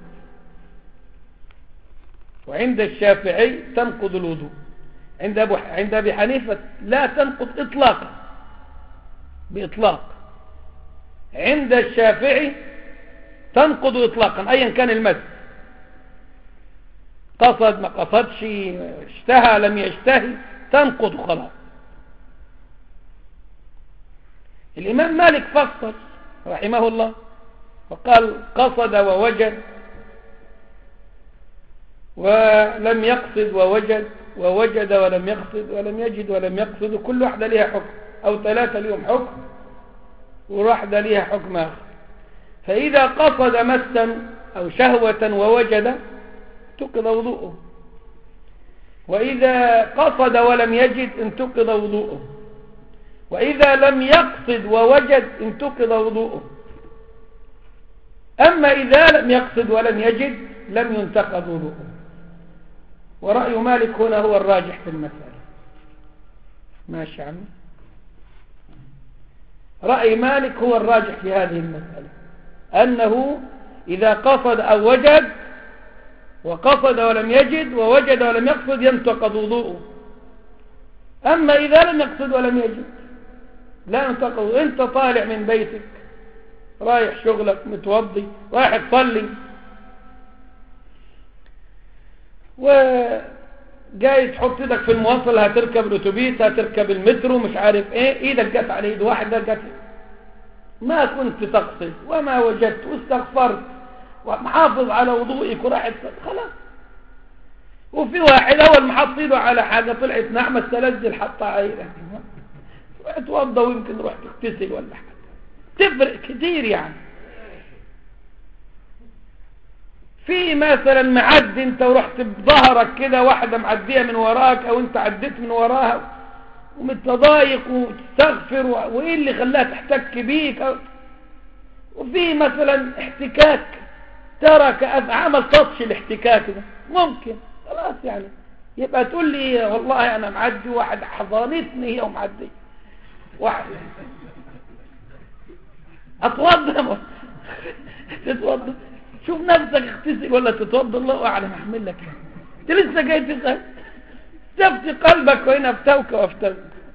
وعند الشافعي تنقض الوضوء عند أبو عند أبي حنيفة لا تنقض إطلاقا بإطلاق عند الشافعي تنقض إطلاقا أيا كان المس قصد ما قصدش اشتهى لم يشتهي تنقض خلاص الإمام مالك فصل رحمه الله وقال قصد ووجد ولم يقصد ووجد ووجد ولم يقصد ولم يجد ولم يقصد كل واحدة لها حكم أو ثلاثة لهم حكم وواحدة لها حكم آخر فإذا قصد مسا أو شهوة ووجد انتقض وضوءه وإذا قصد ولم يجد انتقض وضوءه وإذا لم يقصد ووجد انتقض وضوءه أما إذا لم يقصد ولم يجد لم ينتقض وضوءه ورأي مالك هنا هو الراجح في المسألة ماشي عمي رأي مالك هو الراجح في هذه المسألة أنه إذا قصد أو وجد وقصد ولم يجد ووجد ولم يقصد ينتقض وضوءه أما إذا لم يقصد ولم يجد لا ينتقض أنت طالع من بيتك رايح شغلك متوضي رايح تصلي وجاي تحط ايدك في المواصل هتركب الاتوبيس هتركب المترو مش عارف ايه ايدك جت على ايد واحده جت ما كنت تقصد وما وجدت واستغفرت ومحافظ على وضوئك وراحت خلاص وفي واحد اول ما حط ايده على حاجه طلعت نعمه تلزل حطها عينه اتوضى ويمكن روح تغتسل ولا حاجه تفرق كتير يعني في مثلا معدي انت ورحت بظهرك كده واحدة معدية من وراك او انت عديت من وراها ومتضايق وتستغفر وايه اللي خلاها تحتك بيك وفي مثلا احتكاك ترك عمل تطش الاحتكاك ده ممكن خلاص يعني يبقى تقول لي والله انا معدي واحد حضانتني هي ومعدي واحد اتوضى تتوضى شوف نفسك اغتسل ولا تتوضى الله اعلم احمل لك انت لسه جاي تسال استفتي قلبك وين افتوك وافتوك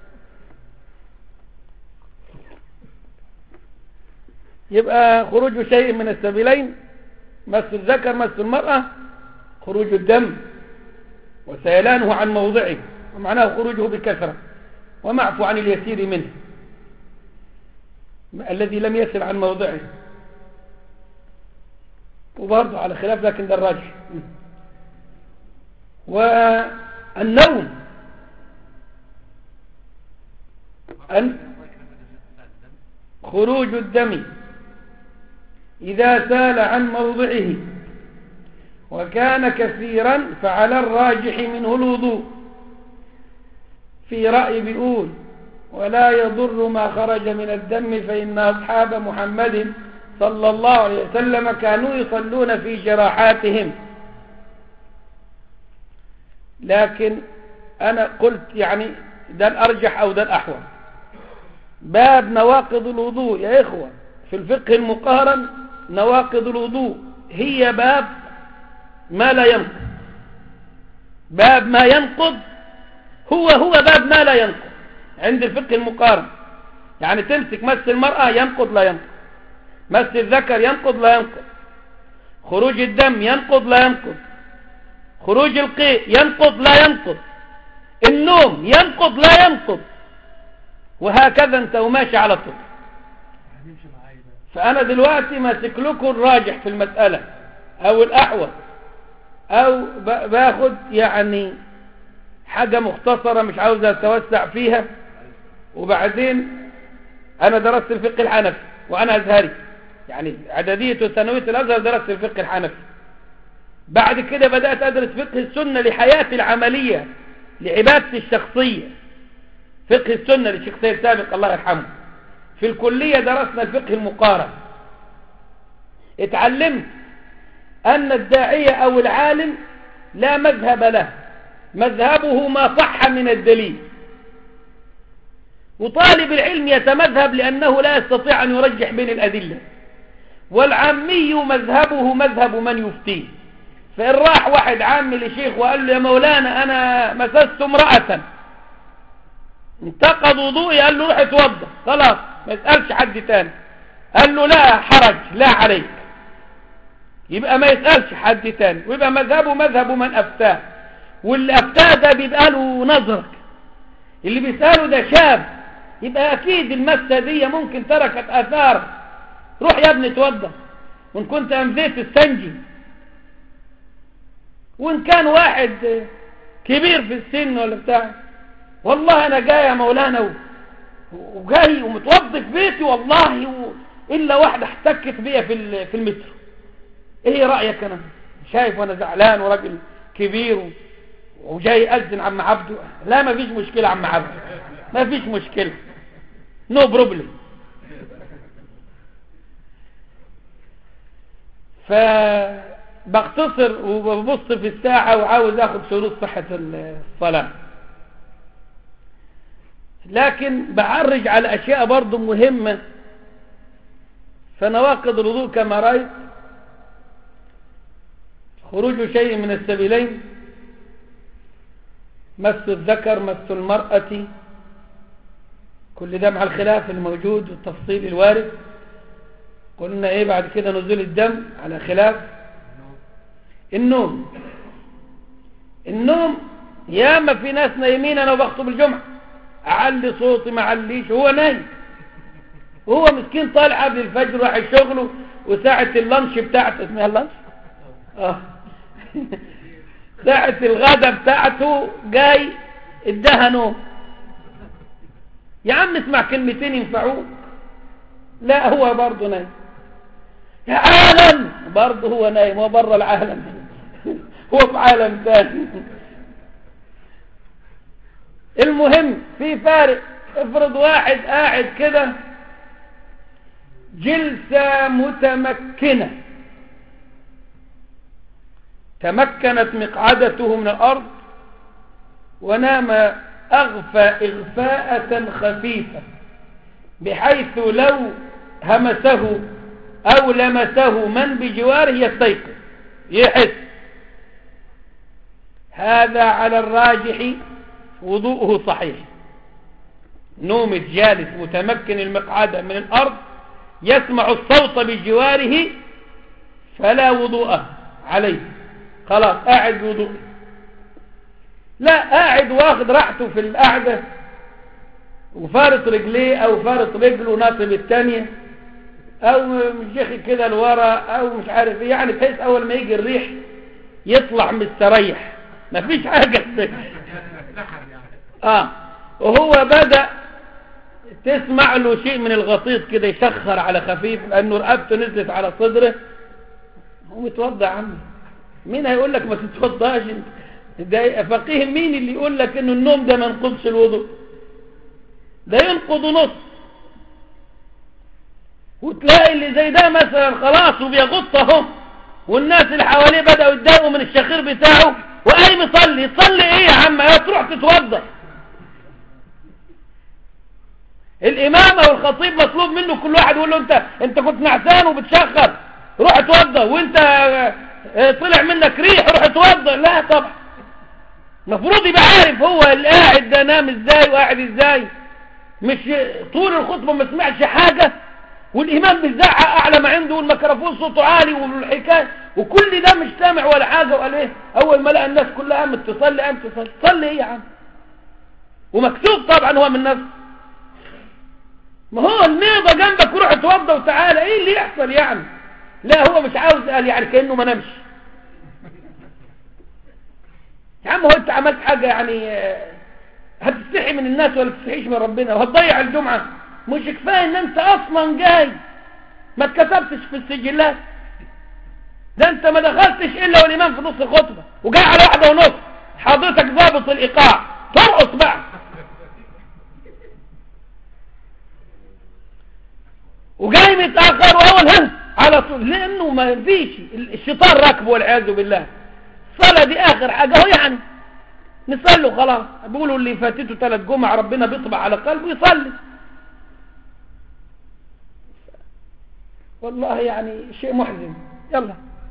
يبقى خروج شيء من السبيلين مس الذكر مس المرأة خروج الدم وسيلانه عن موضعه ومعناه خروجه بكثرة ومعفو عن اليسير منه الذي لم يسر عن موضعه وبرضه على خلاف لكن ده الراجح والنوم أن خروج الدم إذا سال عن موضعه وكان كثيرا فعلى الراجح منه الوضوء في رأي بيقول ولا يضر ما خرج من الدم فإن أصحاب محمد صلى الله عليه وسلم كانوا يصلون في جراحاتهم لكن أنا قلت يعني ده الأرجح أو ده الأحوال باب نواقض الوضوء يا إخوة في الفقه المقارن نواقض الوضوء هي باب ما لا ينقض باب ما ينقض هو هو باب ما لا ينقض عند الفقه المقارن يعني تمسك مس المرأة ينقض لا ينقض مس الذكر ينقض لا ينقض خروج الدم ينقض لا ينقض خروج القيء ينقض لا ينقض النوم ينقض لا ينقض وهكذا انت وماشي على طول هنمشي معايا بقى فأنا دلوقتي ماسك لكم الراجح في المسألة أو الأحوط أو ب- باخد يعني حاجة مختصرة مش عاوز أتوسع فيها وبعدين أنا درست الفقه الحنفي وأنا أزهري يعني إعدادية وثانوية الأزهر درست الفقه الحنفي بعد كده بدأت أدرس فقه السنة لحياتي العملية لعبادتي الشخصية فقه السنة للشيخ سيد سابق الله يرحمه في الكلية درسنا الفقه المقارن اتعلمت أن الداعية أو العالم لا مذهب له مذهبه ما صح من الدليل وطالب العلم يتمذهب لأنه لا يستطيع أن يرجح بين الأدلة والعامي مذهبه مذهب من يفتيه فإن راح واحد عامي لشيخ وقال له يا مولانا أنا مسست امرأة انتقض وضوئي قال له روح اتوضى خلاص ما يسألش حد تاني قال له لا حرج لا عليك يبقى ما يسألش حد تاني ويبقى مذهبه مذهب من أفتاه واللي أفتاه ده بيبقى له نظرك اللي بيسأله ده شاب يبقى أكيد المسة دي ممكن تركت أثار روح يا ابني اتوضى وإن كنت أمزيت استنجي وإن كان واحد كبير في السن ولا بتاع والله أنا جاي يا مولانا و- وجاي ومتوضي في بيتي والله و... إلا واحدة احتكت بيا في ال- في المترو ايه رأيك انا شايف وانا زعلان وراجل كبير و- وجاي أذن عم عبده لا ما فيش مشكلة عم عبده ما فيش مشكلة نو no بروبلم فبختصر وببص في الساعة وعاوز اخد شروط صحة الصلاة لكن بعرج على اشياء برضو مهمة فنواقض الوضوء كما رأيت خروج شيء من السبيلين مس الذكر مس المرأة كل ده مع الخلاف الموجود والتفصيل الوارد قلنا ايه بعد كده نزول الدم على خلاف النوم النوم ياما في ناس نايمين انا بخطب الجمعة اعلي صوتي ما اعليش هو نايم هو مسكين طالع قبل الفجر راح شغله وساعة اللانش بتاعته اسمها اللانش اه ساعة الغدا بتاعته جاي اداها نوم يا عم اسمع كلمتين ينفعوك لا هو برضه نايم يا عالم برضه هو نايم هو بره العالم هو في عالم ثاني المهم في فارق افرض واحد قاعد كده جلسة متمكنة تمكنت مقعدته من الأرض ونام أغفى إغفاءة خفيفة بحيث لو همسه أو لمسه من بجواره يستيقظ يحس هذا على الراجح وضوءه صحيح نوم جالس متمكن المقعدة من الأرض يسمع الصوت بجواره فلا وضوء عليه خلاص قاعد وضوء لا قاعد واخد راحته في القعدة وفارط رجليه او فارط رجله ناصب الثانية او مشيخ كده لورا او مش عارف ايه يعني بحيث اول ما يجي الريح يطلع مستريح مفيش حاجة لحد يعني اه وهو بدأ تسمع له شيء من الغطيط كده يشخر على خفيف لانه رقبته نزلت على صدره هو متوضع عم مين هيقول لك ما تتوضاش انت ده فقيه مين اللي يقول لك انه النوم ده ما ينقضش الوضوء ده ينقض نص وتلاقي اللي زي ده مثلا خلاص وبيغط اهو والناس اللي حواليه بدأوا يتضايقوا من الشخير بتاعه وقايم يصلي يصلي ايه يا عم يا تروح تتوضا الامام او الخطيب مطلوب منه كل واحد يقول له انت انت كنت نعسان وبتشخر روح اتوضا وانت اه، طلع منك ريح روح اتوضا لا طبعا المفروض يبقى عارف هو اللي قاعد ده نام ازاي وقاعد ازاي مش طول الخطبه ما سمعش حاجه والامام بيزعق اعلى ما عنده والميكروفون صوته عالي والحكايه وكل ده مش سامع ولا حاجه وقال ايه اول ما لقى الناس كلها قامت تصلي قامت تصلي تصلي ايه يا عم ومكتوب طبعا هو من نفسه ما هو الميضه جنبك روح اتوضى وتعالى ايه اللي يحصل يعني لا هو مش عاوز قال يعني كانه ما نامش يا عم هو انت عملت حاجه يعني آه، هتستحي من الناس ولا تستحيش من ربنا وهتضيع الجمعه مش كفايه ان انت اصلا جاي ما اتكتبتش في السجلات ده انت ما دخلتش الا والامام في نص الخطبه وجاي على واحده ونص حضرتك ضابط الايقاع ترقص بقى وجاي متاخر واول ها على طول لانه ما فيش الشيطان راكبه والعياذ بالله الصلاه دي اخر حاجه هو يعني نصلي خلاص بيقولوا اللي فاتته ثلاث جمع ربنا بيطبع على قلبه يصلي والله يعني شيء محزن يلا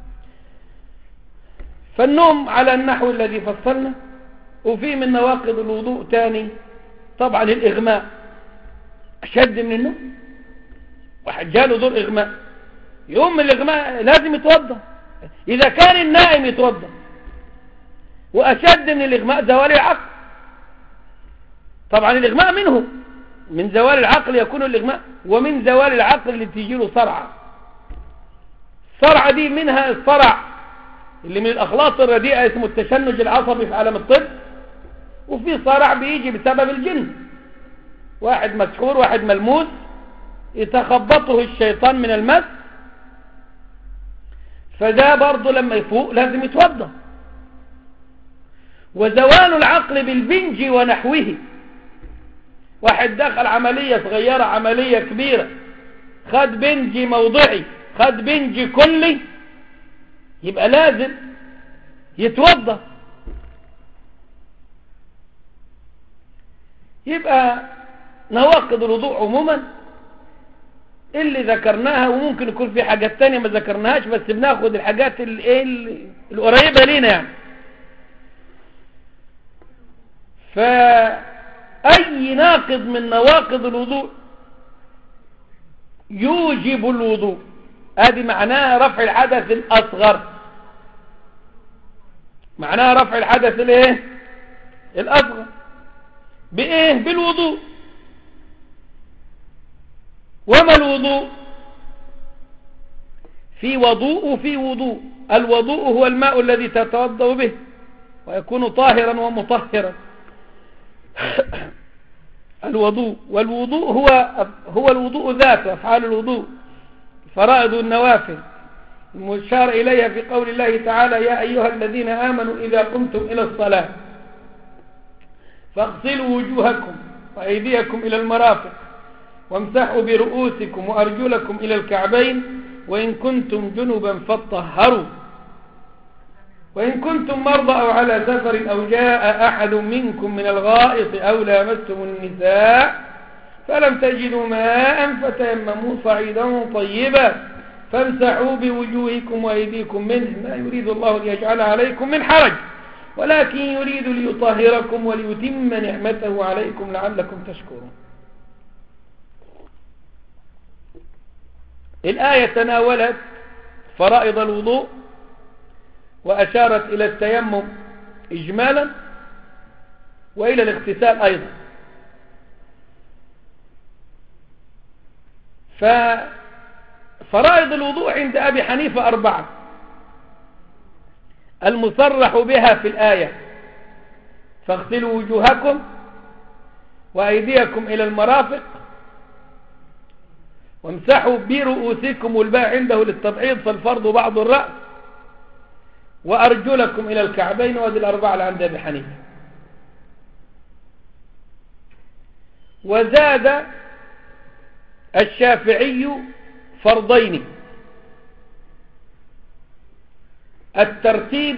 فالنوم على النحو الذي فصلنا وفي من نواقض الوضوء تاني طبعا الإغماء أشد من النوم واحد جاله دور إغماء يوم من الإغماء لازم يتوضا إذا كان النائم يتوضا وأشد من الإغماء زوال العقل طبعا الإغماء منه من زوال العقل يكون الإغماء ومن زوال العقل اللي تيجي له صرعة الصرعة دي منها الصرع اللي من الأخلاط الرديئة اسمه التشنج العصبي في عالم الطب وفي صرع بيجي بسبب الجن واحد مسحور واحد ملموس يتخبطه الشيطان من المس فده برضه لما يفوق لازم يتوضا وزوال العقل بالبنج ونحوه واحد دخل عملية صغيرة عملية كبيرة خد بنج موضعي خد بنج كلي يبقى لازم يتوضا يبقى نواقض الوضوء عموما اللي ذكرناها وممكن يكون في حاجات تانية ما ذكرناهاش بس بناخد الحاجات الايه القريبة لينا يعني فأي ناقض من نواقض الوضوء يوجب الوضوء هذه معناها رفع الحدث الأصغر معناها رفع الحدث الايه الأصغر بإيه بالوضوء وما الوضوء في وضوء وفي وضوء الوضوء هو الماء الذي تتوضا به ويكون طاهرا ومطهرا الوضوء والوضوء هو هو الوضوء ذاته افعال الوضوء فرائض النوافل المشار اليها في قول الله تعالى يا ايها الذين امنوا اذا قمتم الى الصلاه فاغسلوا وجوهكم وايديكم الى المرافق وامسحوا برؤوسكم وارجلكم الى الكعبين وان كنتم جنبا فاطهروا وإن كنتم مرضى أو على سفر أو جاء أحد منكم من الغائط أو لامستم النساء فلم تجدوا ماء فتيمموا صعيدا طيبا فامسحوا بوجوهكم وأيديكم منه ما يريد الله ليجعل عليكم من حرج ولكن يريد ليطهركم وليتم نعمته عليكم لعلكم تشكرون الآية تناولت فرائض الوضوء وأشارت إلى التيمم إجمالا وإلى الاغتسال أيضا فرائض الوضوء عند أبي حنيفة أربعة المصرح بها في الآية فاغسلوا وجوهكم وأيديكم إلى المرافق وامسحوا برؤوسكم والباء عنده للتبعيض فالفرض بعض الرأس وأرجلكم إلى الكعبين وهذه الأربعة اللي عند أبي حنيفة وزاد الشافعي فرضين الترتيب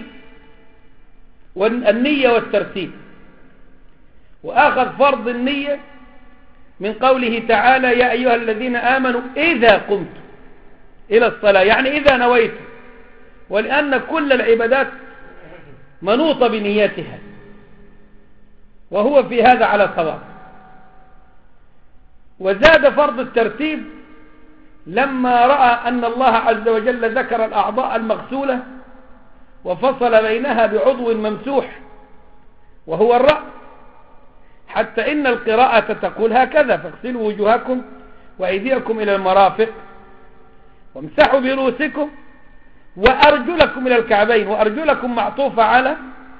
والنية والترتيب وآخذ فرض النية من قوله تعالى يا أيها الذين آمنوا إذا قمتم إلى الصلاة يعني إذا نويتم ولأن كل العبادات منوطة بنياتها وهو في هذا على صواب وزاد فرض الترتيب لما رأى أن الله عز وجل ذكر الأعضاء المغسولة وفصل بينها بعضو ممسوح وهو الرأس حتى إن القراءة تقول هكذا فاغسلوا وجوهكم وأيديكم إلى المرافق وامسحوا برؤوسكم وأرجلكم إلى الكعبين وأرجلكم معطوفة على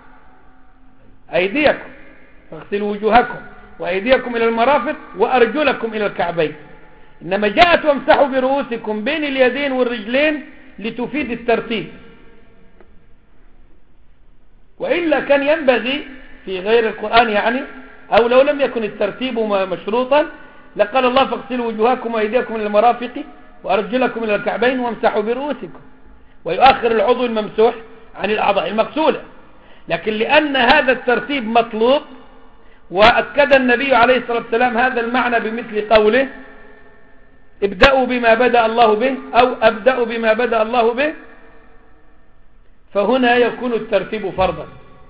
أيديكم فاغسلوا وجوهكم وأيديكم إلى المرافق وأرجلكم إلى الكعبين إنما جاءت وامسحوا برؤوسكم بين اليدين والرجلين لتفيد الترتيب وإلا كان ينبغي في غير القرآن يعني أو لو لم يكن الترتيب مشروطا لقال الله فاغسلوا وجوهكم وأيديكم إلى المرافق وأرجلكم إلى الكعبين وامسحوا برؤوسكم ويؤخر العضو الممسوح عن الأعضاء المغسولة لكن لأن هذا الترتيب مطلوب وأكد النبي عليه الصلاة والسلام هذا المعنى بمثل قوله ابدأوا بما بدأ الله به أو أبدأوا بما بدأ الله به فهنا يكون الترتيب فرضا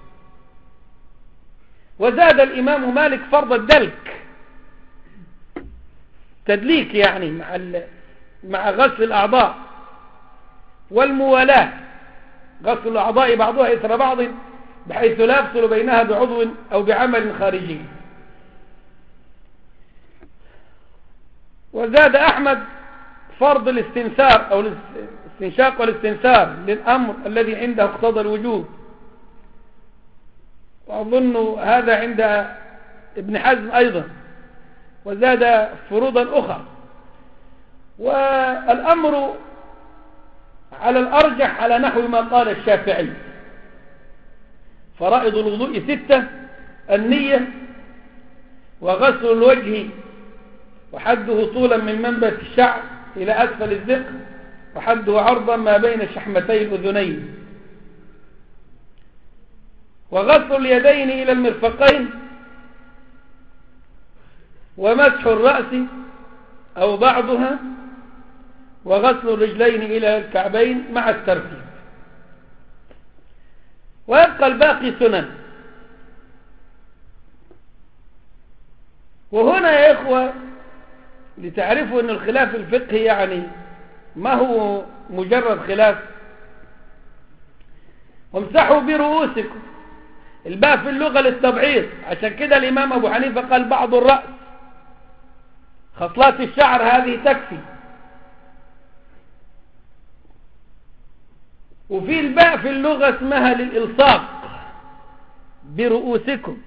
وزاد الإمام مالك فرض الدلك تدليك يعني مع مع غسل الأعضاء والموالاة غسل الأعضاء بعضها إثر بعض بحيث لا يفصل بينها بعضو أو بعمل خارجي وزاد أحمد فرض الاستنسار أو الاستنشاق والاستنسار للأمر الذي عنده اقتضى الوجوب وأظن هذا عند ابن حزم أيضا وزاد فروضا أخرى والأمر على الأرجح على نحو ما قال الشافعي فرائض الوضوء ستة النية وغسل الوجه وحده طولا من منبت الشعر إلى أسفل الذقن وحده عرضا ما بين شحمتي الأذنين وغسل اليدين إلى المرفقين ومسح الرأس أو بعضها وغسل الرجلين إلى الكعبين مع الترتيب ويبقى الباقي سنن وهنا يا إخوة لتعرفوا أن الخلاف الفقهي يعني ما هو مجرد خلاف وامسحوا برؤوسكم الباء في اللغة للتبعيض عشان كده الإمام أبو حنيفة قال بعض الرأس خصلات الشعر هذه تكفي وفي الباء في اللغة اسمها للإلصاق برؤوسكم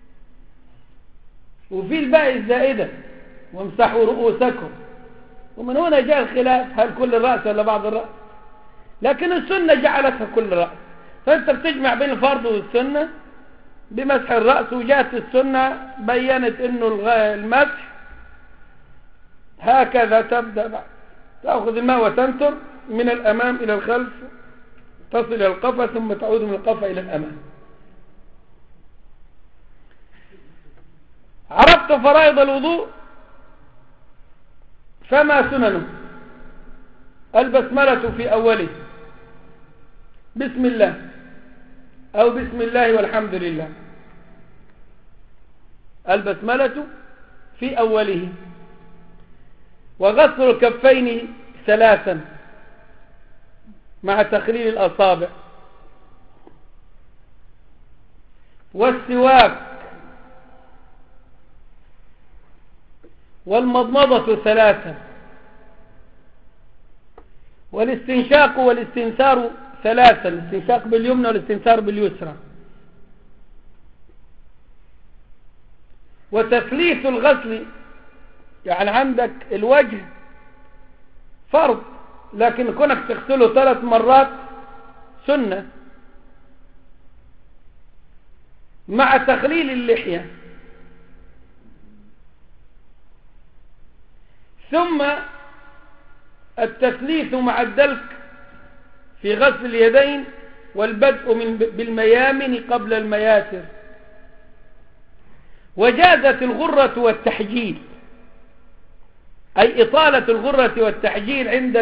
وفي الباء الزائدة وامسحوا رؤوسكم ومن هنا جاء الخلاف هل كل الرأس ولا بعض الرأس لكن السنة جعلتها كل رأس فأنت بتجمع بين الفرض والسنة بمسح الرأس وجاءت السنة بيّنت أنه المسح هكذا تبدأ بعد تأخذ الماء وتنتر من الأمام إلى الخلف تصل إلى القفا ثم تعود من القفا إلى الأمام عرفت فرائض الوضوء فما سننه البسملة في أوله بسم الله أو بسم الله والحمد لله البسملة في أوله وغسل الكفين ثلاثا مع تخليل الأصابع والسواك والمضمضة ثلاثا والاستنشاق والاستنثار ثلاثا الاستنشاق باليمنى والاستنثار باليسرى وتثليث الغسل يعني عندك الوجه فرض لكن كونك تغسله ثلاث مرات سنة مع تخليل اللحية ثم التثليث مع الدلك في غسل اليدين والبدء من بالميامن قبل المياسر وجازت الغرة والتحجيل أي إطالة الغرة والتحجيل عند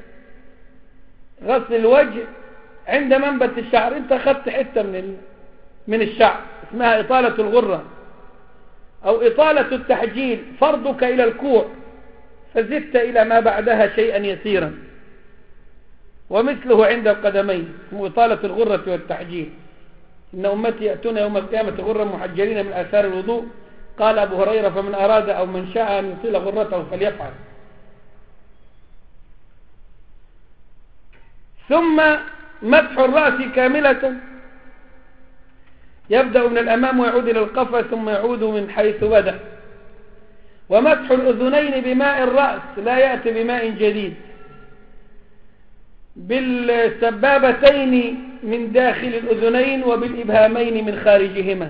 غسل الوجه عند منبت الشعر انت أخذت حتة من من الشعر اسمها إطالة الغرة أو إطالة التحجيل فرضك إلى الكوع فزدت إلى ما بعدها شيئا يسيرا ومثله عند القدمين اسمه إطالة الغرة والتحجيل إن أمتي يأتون يوم القيامة غرا محجلين من آثار الوضوء قال أبو هريرة فمن أراد أو من شاء أن يطيل غرته فليفعل ثم مسح الرأس كاملة يبدأ من الأمام ويعود إلى القفا ثم يعود من حيث بدأ ومسح الأذنين بماء الرأس لا يأتي بماء جديد بالسبابتين من داخل الأذنين وبالإبهامين من خارجهما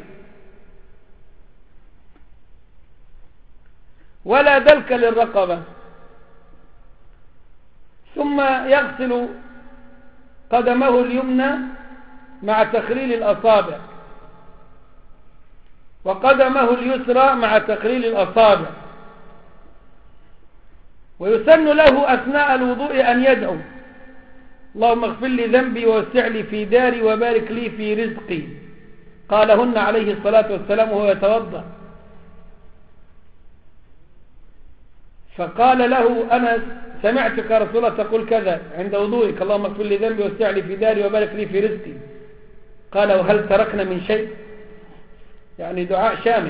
ولا دلك للرقبة ثم يغسل قدمه اليمنى مع تخليل الأصابع وقدمه اليسرى مع تخليل الأصابع ويسن له أثناء الوضوء أن يدعو اللهم اغفر لي ذنبي ووسع لي في داري وبارك لي في رزقي قالهن عليه الصلاة والسلام وهو يتوضأ فقال له أنا سمعتك يا رسول الله تقول كذا عند وضوئك اللهم اغفر لي ذنبي ووسع لي في داري وبارك لي في رزقي قال وهل تركنا من شيء يعني دعاء شامل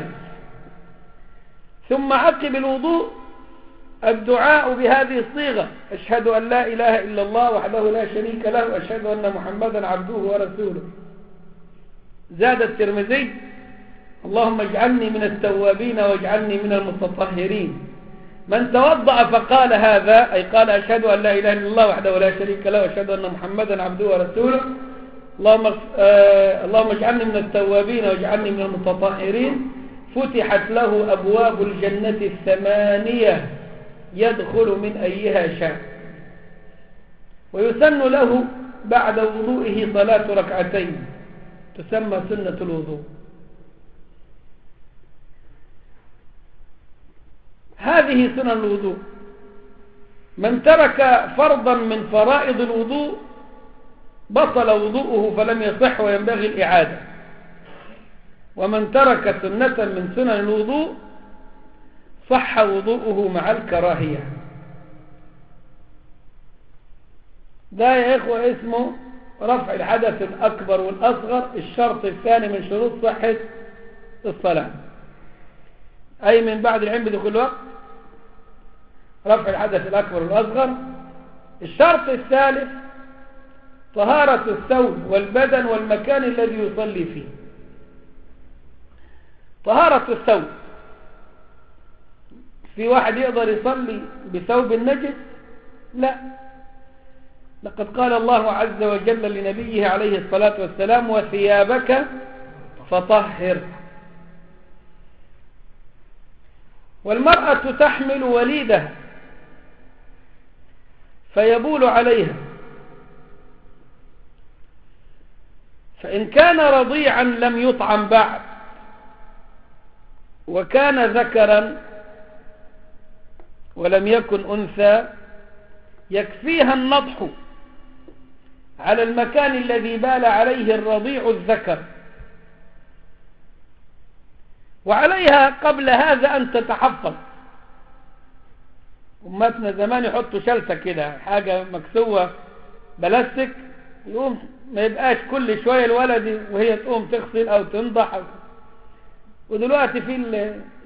ثم عقب الوضوء الدعاء بهذه الصيغة أشهد أن لا إله إلا الله وحده لا شريك له وأشهد أن محمدا عبده ورسوله زاد الترمذي اللهم اجعلني من التوابين واجعلني من المتطهرين من توضأ فقال هذا أي قال أشهد أن لا إله إلا الله وحده لا شريك له وأشهد أن محمدا عبده ورسوله اللهم آه اللهم اجعلني من التوابين واجعلني من المتطهرين فتحت له أبواب الجنة الثمانية يدخل من أيها شاء ويسن له بعد وضوئه صلاة ركعتين تسمى سنة الوضوء هذه سنن الوضوء من ترك فرضا من فرائض الوضوء بطل وضوءه فلم يصح وينبغي الإعادة ومن ترك سنة من سنن الوضوء صح وضوءه مع الكراهية ده يا إخوة اسمه رفع الحدث الأكبر والأصغر الشرط الثاني من شروط صحة الصلاة أي من بعد العلم بدخول الوقت رفع الحدث الأكبر والأصغر الشرط الثالث طهارة الثوب والبدن والمكان الذي يصلي فيه طهارة الثوب في واحد يقدر يصلي بثوب النجس لا لقد قال الله عز وجل لنبيه عليه الصلاة والسلام وثيابك فطهر والمرأة تحمل وليدها فيبول عليها فإن كان رضيعا لم يطعم بعد وكان ذكرا ولم يكن أنثى يكفيها النضح على المكان الذي بال عليه الرضيع الذكر وعليها قبل هذا أن تتحفظ أمتنا زمان يحطوا شلتة كده حاجة مكسوة بلاستيك يقوم ما يبقاش كل شوية الولد وهي تقوم تغسل أو تنضح ودلوقتي في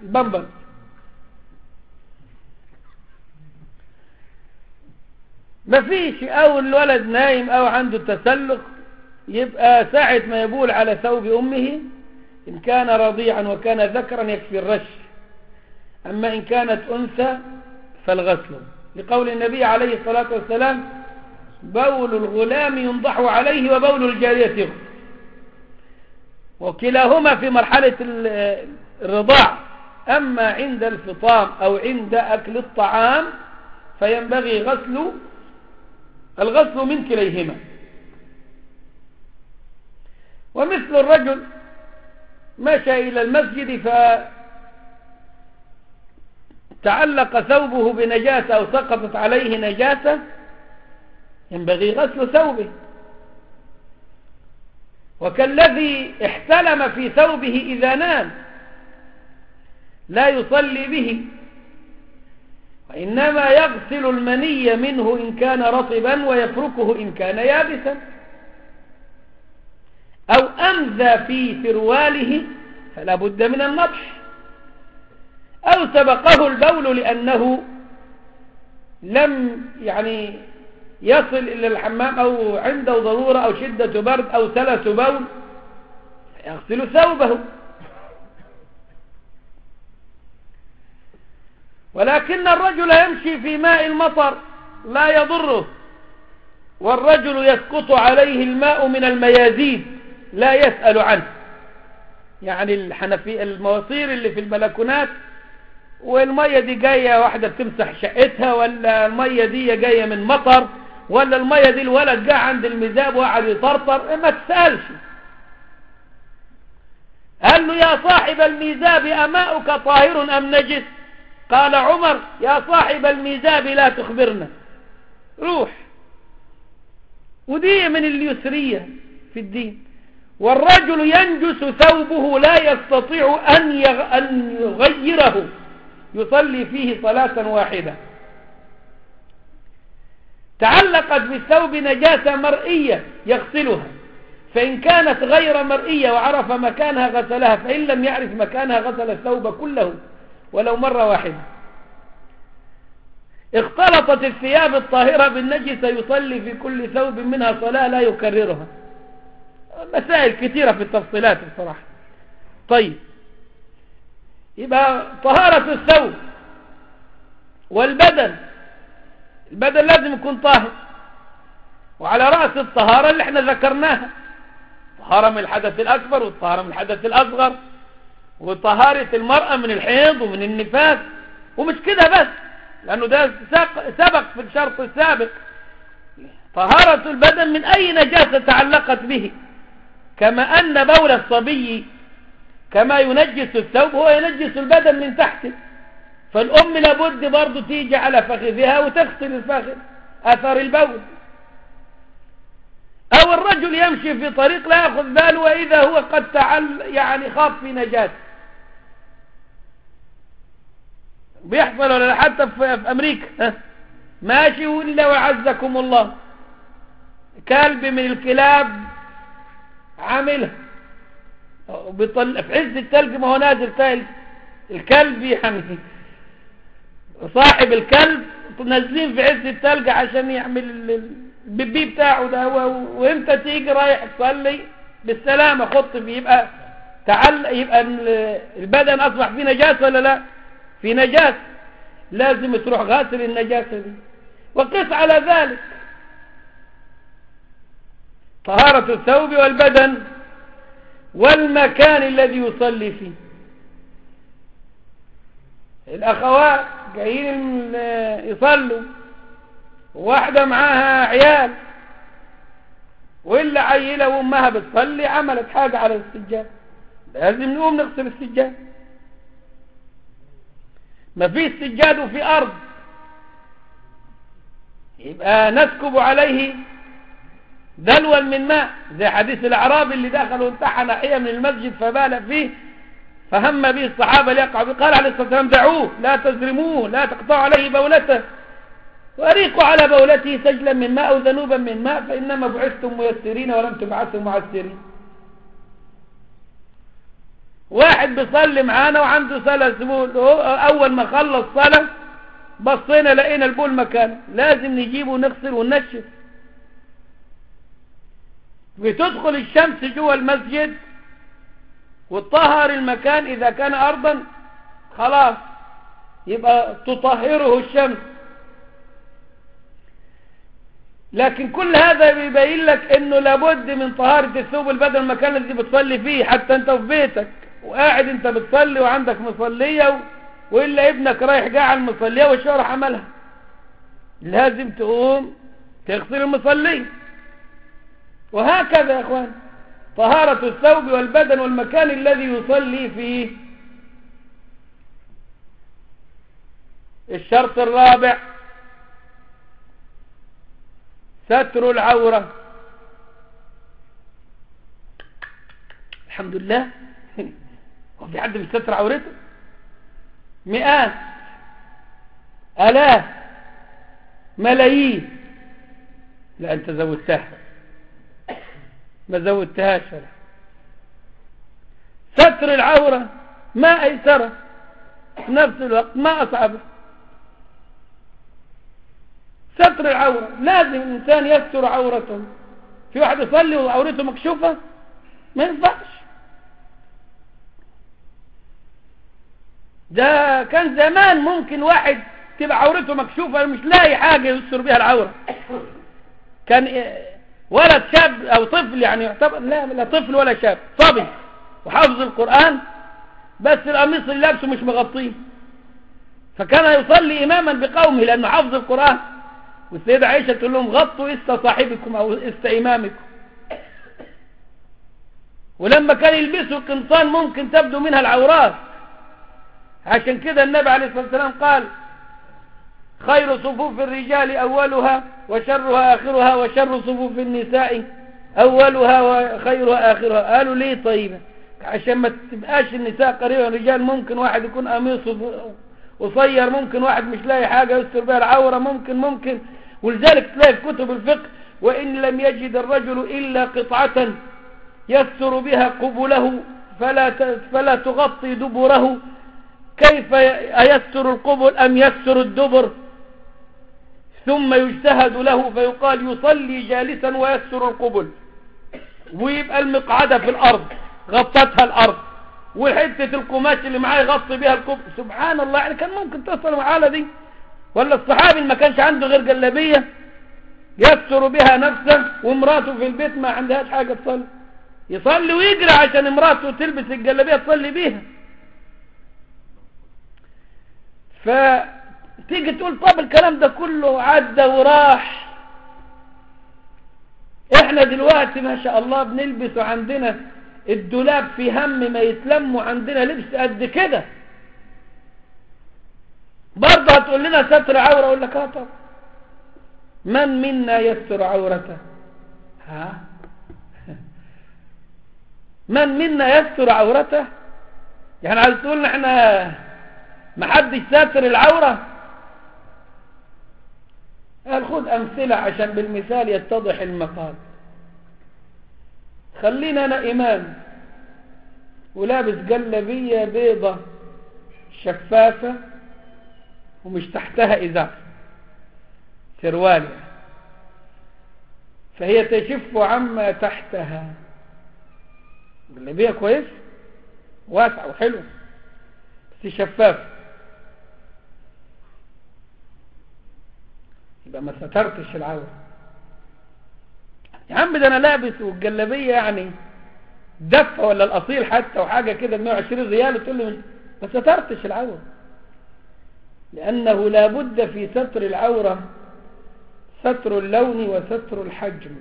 البمبر مفيش او الولد نايم او عنده تسلق يبقى ساعة ما يبول على ثوب امه ان كان رضيعا وكان ذكرا يكفي الرش اما ان كانت انثى فالغسل لقول النبي عليه الصلاة والسلام بول الغلام ينضح عليه وبول الجارية يغسل وكلاهما في مرحلة الرضاع أما عند الفطام أو عند أكل الطعام فينبغي غسل الغسل من كليهما ومثل الرجل مشى إلى المسجد فتعلق ثوبه بنجاسة أو سقطت عليه نجاسة ينبغي غسل ثوبه وكالذي احتلم في ثوبه إذا نام لا يصلي به وإنما يغسل المني منه إن كان رطبا ويتركه إن كان يابسا أو أمذى في فرواله فلا بد من النضح أو سبقه البول لأنه لم يعني يصل إلى الحمام أو عنده ضرورة أو شدة برد أو سلس بول يغسل ثوبه ولكن الرجل يمشي في ماء المطر لا يضره والرجل يسقط عليه الماء من الميازيد لا يسأل عنه يعني الحنفي المواسير اللي في البلكونات والمية دي جاية واحدة بتمسح شقتها ولا المية دي جاية من مطر ولا المية دي الولد جاء عند الميزاب وقعد يطرطر ما تسألش قال له يا صاحب الميزاب أماؤك طاهر أم نجس قال عمر يا صاحب الميزاب لا تخبرنا روح ودي من اليسرية في الدين والرجل ينجس ثوبه لا يستطيع أن, يغ... أن يغيره يصلي فيه صلاة واحدة تعلقت بالثوب نجاسة مرئية يغسلها فإن كانت غير مرئية وعرف مكانها غسلها فإن لم يعرف مكانها غسل الثوب كله ولو مرة واحدة اختلطت الثياب الطاهرة بالنجسة يصلي في كل ثوب منها صلاة لا يكررها مسائل كثيرة في التفصيلات بصراحة طيب يبقى طهارة الثوب والبدن البدن لازم يكون طاهر وعلى رأس الطهارة اللي احنا ذكرناها طهارة من الحدث الأكبر والطهارة من الحدث الأصغر وطهارة المرأة من الحيض ومن النفاس ومش كده بس لأنه ده سبق في الشرط السابق طهارة البدن من أي نجاسة تعلقت به كما أن بول الصبي كما ينجس الثوب هو ينجس البدن من تحته فالأم لابد برضو تيجي على فخذها وتغسل الفخذ أثر البول أو الرجل يمشي في طريق لا يأخذ باله وإذا هو قد تعل يعني خاف في نجاسة بيحصل ولا حتى في أمريكا ها ماشي وإلا وعزكم الله كلب من الكلاب عاملها بيطل... في عز التلج ما هو نازل تلج الكلب يعني صاحب الكلب نازلين في عز التلج عشان يعمل البيبي بتاعه ده وامتى تيجي رايح تصلي بالسلامة خط فيه يبقى تعال يبقى البدن اصبح فيه نجاسة ولا لا في نجاسة لازم تروح غاسل النجاسة دي وقس على ذلك طهارة الثوب والبدن والمكان الذي يصلي فيه الأخوات جايين يصلوا واحدة معاها عيال وإلا عيلة وأمها بتصلي عملت حاجة على السجاد لازم نقوم نغسل السجاد ما فيش سجاد وفي أرض يبقى نسكب عليه دلوا من ماء زي حديث الأعرابي اللي دخل وانتحى ناحية من المسجد فبال فيه فهم به الصحابة ليقع به قال عليه الصلاة والسلام دعوه لا تزرموه لا تقطعوا عليه بولته وأريقوا على بولته سجلا من ماء أو ذنوبا من ماء فإنما بعثتم ميسرين ولم تبعثوا معسرين واحد بيصلي معانا وعنده صلاة زبول أول ما خلص صلاة بصينا لقينا البول مكان لازم نجيبه ونغسل وننشف بتدخل الشمس جوه المسجد وتطهر المكان إذا كان أرضا خلاص يبقى تطهره الشمس لكن كل هذا بيبين لك انه لابد من طهارة الثوب البدن المكان الذي بتصلي فيه حتى انت في بيتك وقاعد انت بتصلي وعندك مصلية و... وإلا ابنك رايح جاي على المصلية والشارع عملها لازم تقوم تغسل المصلية وهكذا يا اخوان طهارة الثوب والبدن والمكان الذي يصلي فيه الشرط الرابع ستر العورة الحمد لله هو في حد بيستر عورته مئات آلاف ملايين لا أنت زودتها ما زودتهاش ولا ستر العورة ما أيسره في نفس الوقت ما أصعبه ستر العورة لازم الإنسان يستر عورته في واحد يصلي وعورته مكشوفة ما ينفعش ده كان زمان ممكن واحد تبقى عورته مكشوفة مش لاقي حاجة يستر بيها العورة كان ولد شاب او طفل يعني يعتبر لا لا طفل ولا شاب صبي وحافظ القرآن بس القميص اللي لابسه مش مغطيه فكان يصلي اماما بقومه لانه حافظ القرآن والسيدة عائشة تقول لهم غطوا است صاحبكم او است امامكم ولما كان يلبسوا القمصان ممكن تبدو منها العورات عشان كده النبي عليه الصلاة والسلام قال خير صفوف الرجال أولها وشرها آخرها وشر صفوف النساء أولها وخيرها آخرها قالوا ليه طيب عشان ما تبقاش النساء قريبا الرجال ممكن واحد يكون قميصه قصير ممكن واحد مش لاقي حاجة يستر بها العورة ممكن ممكن ولذلك تلاقي في كتب الفقه وإن لم يجد الرجل إلا قطعة يستر بها قبله فلا فلا تغطي دبره كيف يستر القبل أم يستر الدبر ثم يجتهد له فيقال يصلي جالسا ويستر القبل ويبقى المقعدة في الأرض غطتها الأرض وحتة القماش اللي معاه يغطي بها القبل سبحان الله يعني كان ممكن تصل المعالة دي ولا الصحابي اللي ما كانش عنده غير جلابية يستر بها نفسه ومراته في البيت ما عندهاش حاجة تصلي يصلي ويجري عشان امراته تلبس الجلابية تصلي بيها فتيجي تقول طب الكلام ده كله عدى وراح احنا دلوقتي ما شاء الله بنلبس وعندنا الدولاب في هم ما يتلم وعندنا لبس قد كده برضه هتقول لنا ستر عورة اقول لك اه طب من منا يستر عورته ها من منا يستر عورته يعني عايز تقول احنا ما حدش ساتر العورة قال خذ أمثلة عشان بالمثال يتضح المقال خلينا أنا إمام ولابس جلبية بيضة شفافة ومش تحتها إزار سروالة فهي تشف عما تحتها جلبية كويس واسعة وحلوة بس شفافة يبقى ما سترتش العورة يا عم ده انا لابس والجلابيه يعني دفه ولا الاصيل حتى وحاجه كده ب 120 ريال تقول له ما سترتش العوره لانه لابد في ستر العوره ستر اللون وستر الحجم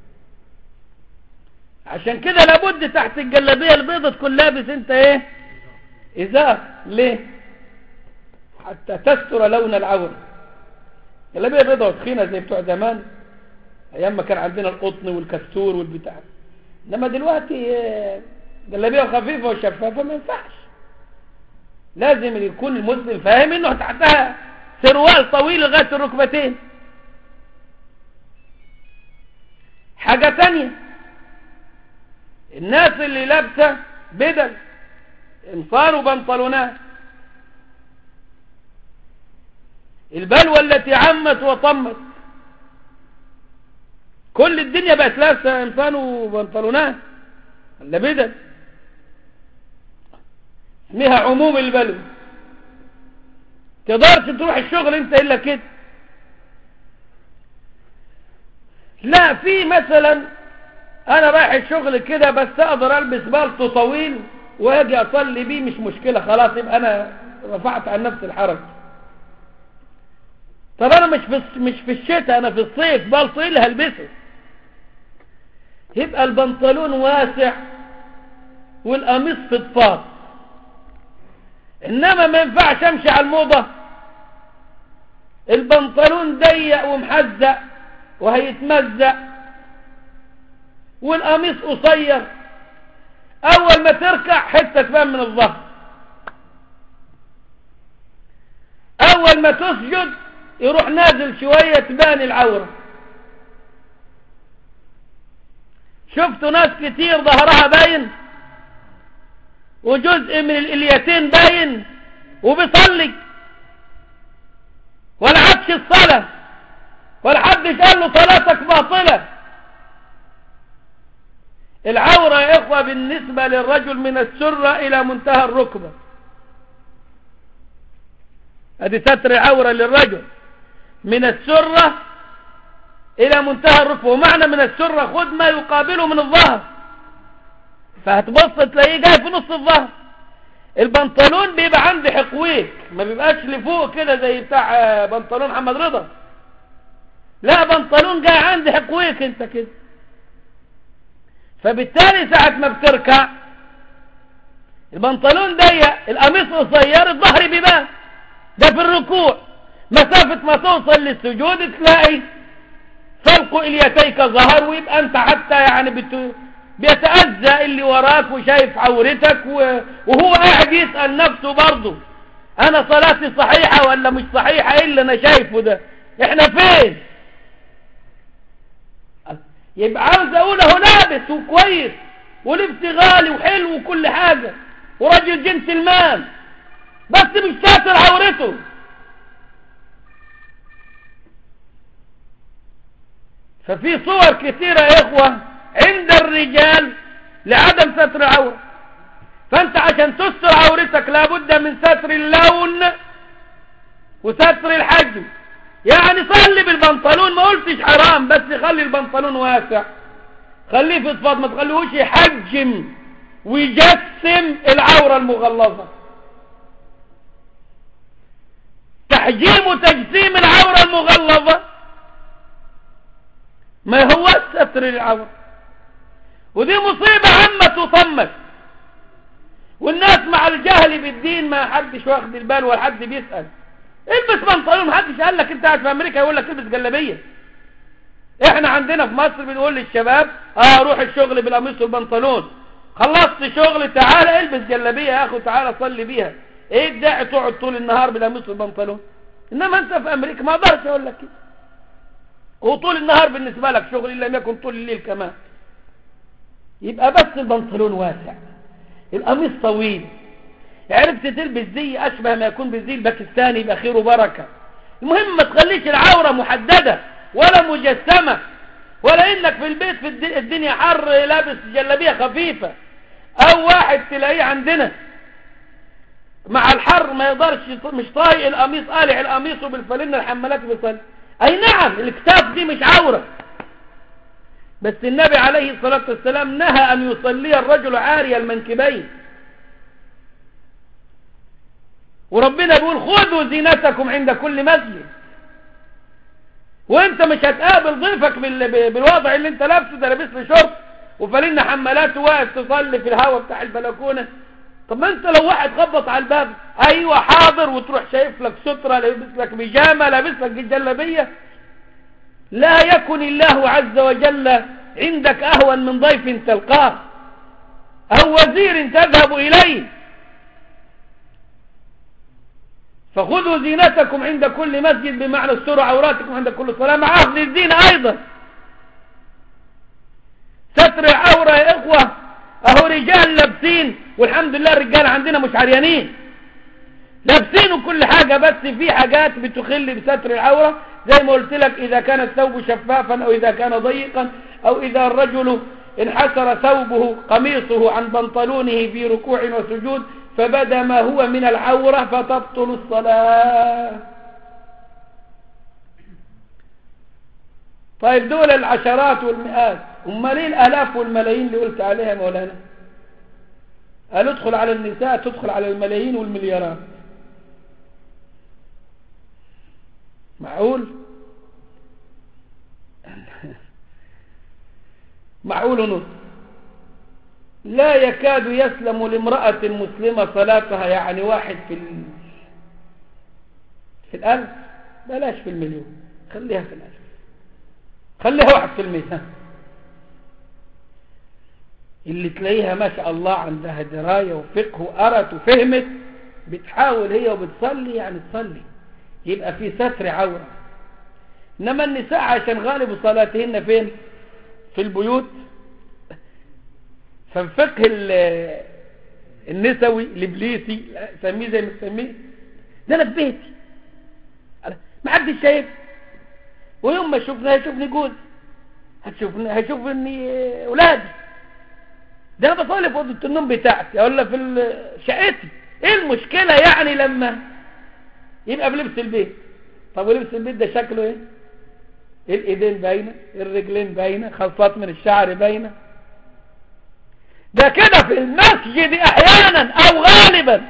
عشان كده لابد تحت الجلابيه البيضة تكون لابس انت ايه ازار ليه حتى تستر لون العوره جلابيه بيضة وتخينه زي بتوع زمان ايام ما كان عندنا القطن والكستور والبتاع انما دلوقتي جلابيه خفيفه وشفافه ما ينفعش لازم يكون المسلم فاهم انه تحتها سروال طويل لغايه الركبتين حاجه تانية الناس اللي لابسه بدل قمصان وبنطلونات البلوى التي عمت وطمت كل الدنيا بقت لابسه انسان وبنطلونات ولا بدل اسمها عموم البلوى تقدرش تروح الشغل انت الا كده لا في مثلا انا رايح الشغل كده بس اقدر البس بالطو طويل واجي اصلي بيه مش مشكلة خلاص يبقى انا رفعت عن نفس الحرج طب انا مش في مش في الشتاء انا في الصيف بالطو ايه اللي هلبسه يبقى البنطلون واسع والقميص فضفاض انما ما ينفعش امشي على الموضة البنطلون ضيق ومحزق وهيتمزق والقميص قصير اول ما تركع حته تبان من الظهر اول ما تسجد يروح نازل شويه تبان العوره شفتوا ناس كتير ظهرها باين وجزء من الاليتين باين وبيصلي ولا عادش الصلاه ولا حدش قال له صلاتك باطله العورة يا إخوة بالنسبة للرجل من السرة إلى منتهى الركبة هذه ستر عورة للرجل من السرة إلى منتهى الركبة ومعنى من السرة خد ما يقابله من الظهر فهتبص تلاقيه جاي في نص الظهر البنطلون بيبقى عندي حقويك ما بيبقاش لفوق كده زي بتاع بنطلون محمد رضا لا بنطلون جاي عندي حقويك انت كده فبالتالي ساعة ما بتركع البنطلون ضيق القميص قصير الظهر بيبان ده في الركوع مسافة ما توصل للسجود تلاقي فوق اليتيك ظهر ويبقى انت حتى يعني بت... بيتأذى اللي وراك وشايف عورتك و... وهو قاعد يسأل نفسه برضه انا صلاتي صحيحة ولا مش صحيحة ايه اللي انا شايفه ده احنا فين يبقى عاوز اقول اهو لابس وكويس ولبس غالي وحلو وكل حاجة وراجل جنتلمان بس مش ساتر عورته ففي صور كثيرة يا اخوة عند الرجال لعدم ستر عورة فانت عشان تستر عورتك لابد من ستر اللون وستر الحجم يعني صلي بالبنطلون ما قلتش حرام بس خلي البنطلون واسع خليه فضفاض ما تخليهوش يحجم ويجسم العورة المغلظة تحجيم وتجسيم العورة المغلظة ما هو ستر العورة ودي مصيبة عامة وطمت والناس مع الجهل بالدين ما حدش واخد البال ولا حد بيسأل البس بنطلون محدش قال لك انت قاعد في امريكا يقول لك البس جلابيه احنا عندنا في مصر بنقول للشباب اه روح الشغل بالقميص والبنطلون خلصت شغل تعالى البس جلابيه يا اخو تعالى صلي بيها ايه الداعي تقعد طول النهار بالقميص والبنطلون انما انت في امريكا ما اقدرش اقول لك كده وطول النهار بالنسبه لك شغل ان لم يكن طول الليل كمان يبقى بس البنطلون واسع القميص طويل عرفت تلبس زي أشبه ما يكون بالزي الباكستاني يبقى خير وبركة المهم ما تخليش العورة محددة ولا مجسمة ولا إنك في البيت في الدنيا حر لابس جلابية خفيفة أو واحد تلاقيه عندنا مع الحر ما يقدرش مش طايق القميص قالع القميص وبالفلنة الحمالات بيصلي أي نعم الكتاب دي مش عورة بس النبي عليه الصلاة والسلام نهى أن يصلي الرجل عاري المنكبين وربنا بيقول خذوا زينتكم عند كل مسجد وانت مش هتقابل ضيفك بالوضع اللي انت لابسه ده لابس له شورت وفالنا حمالات واقف تصلي في الهواء بتاع البلكونه طب ما انت لو واحد خبط على الباب ايوه حاضر وتروح شايف لك ستره لابس لك بيجامه لابس لك جلابيه لا يكن الله عز وجل عندك اهون من ضيف تلقاه او وزير تذهب اليه فخذوا زينتكم عند كل مسجد بمعنى استروا عوراتكم عند كل صلاة مع أخذ الزينة أيضا ستر عورة يا إخوة أهو رجال لابسين والحمد لله الرجال عندنا مش عريانين لابسين كل حاجة بس في حاجات بتخل بستر العورة زي ما قلت لك إذا كان الثوب شفافا أو إذا كان ضيقا أو إذا الرجل انحسر ثوبه قميصه عن بنطلونه في ركوع وسجود فبدا ما هو من العورة فتبطل الصلاة طيب دول العشرات والمئات امال ليه الالاف والملايين اللي قلت عليها مولانا قال ادخل على النساء تدخل على الملايين والمليارات معقول معقول ونص لا يكاد يسلم لامرأة مسلمة صلاتها يعني واحد في ال... في الألف بلاش في المليون خليها في الألف خليها واحد في المية اللي تلاقيها ما شاء الله عندها دراية وفقه وقرت وفهمت بتحاول هي وبتصلي يعني تصلي يبقى في ستر عورة إنما النساء عشان غالب صلاتهن فين في البيوت فالفقه النسوي الإبليسي سميه زي ما تسميه ده أنا في بيتي ما حدش شايف ويوم ما يشوفني هيشوفني جوز هتشوفني هيشوفني اولادي ده انا بصلي في اوضه النوم بتاعتي ولا في شقتي ايه المشكله يعني لما يبقى بلبس البيت طب ولبس البيت ده شكله ايه الايدين باينه الرجلين باينه خلصات من الشعر باينه ده كده في المسجد احيانا او غالبا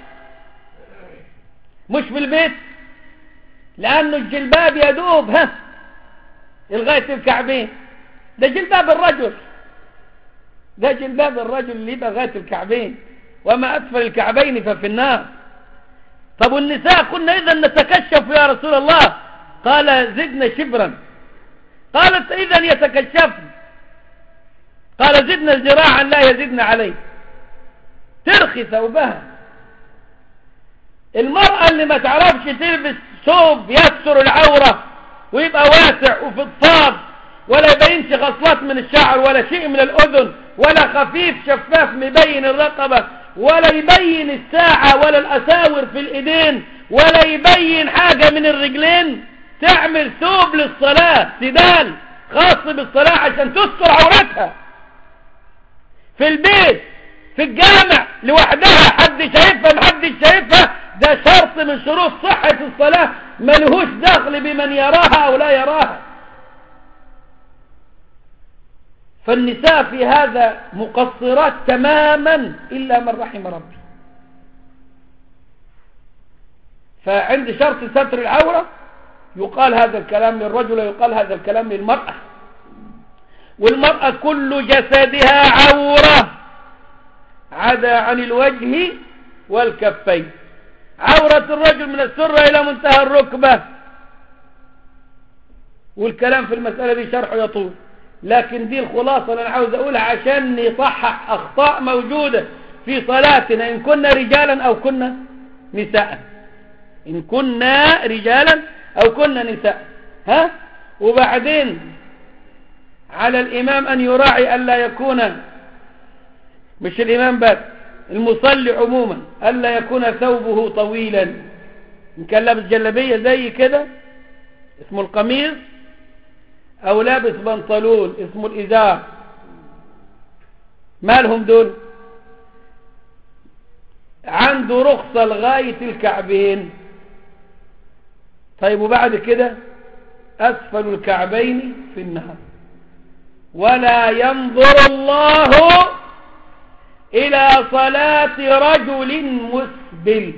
مش في البيت لانه الجلباب يدوب ها لغايه الكعبين ده جلباب الرجل ده جلباب الرجل اللي يبقى لغايه الكعبين وما اسفل الكعبين ففي النار طب والنساء كنا اذا نتكشف يا رسول الله قال زدنا شبرا قالت اذا يتكشفن قال زدنا ذراعا لا يزدنا عليه ترخي ثوبها المرأة اللي ما تعرفش تلبس ثوب يستر العورة ويبقى واسع وفضفاض ولا يبينش غصلات من الشعر ولا شيء من الأذن ولا خفيف شفاف مبين الرقبة ولا يبين الساعة ولا الأساور في الإيدين ولا يبين حاجة من الرجلين تعمل ثوب للصلاة سدال خاص بالصلاة عشان تستر عورتها في البيت في الجامع لوحدها حد شايفها محد شايفها ده شرط من شروط صحة الصلاة ملهوش دخل بمن يراها أو لا يراها فالنساء في هذا مقصرات تماما إلا من رحم ربي فعند شرط ستر العورة يقال هذا الكلام للرجل ويقال هذا الكلام للمرأة والمرأة كل جسدها عورة عدا عن الوجه والكفين عورة الرجل من السرة إلى منتهى الركبة والكلام في المسألة دي شرحه يطول لكن دي الخلاصة اللي أنا عاوز أقولها عشان نصحح أخطاء موجودة في صلاتنا إن كنا رجالا أو كنا نساء إن كنا رجالا أو كنا نساء ها وبعدين على الإمام أن يراعي ألا يكون مش الإمام بس المصلي عموما ألا يكون ثوبه طويلا إن كان لابس جلبية زي كده اسمه القميص أو لابس بنطلون اسمه الإزار مالهم دول عنده رخصة لغاية الكعبين طيب وبعد كده أسفل الكعبين في النهر ولا ينظر الله إلى صلاة رجل مسبل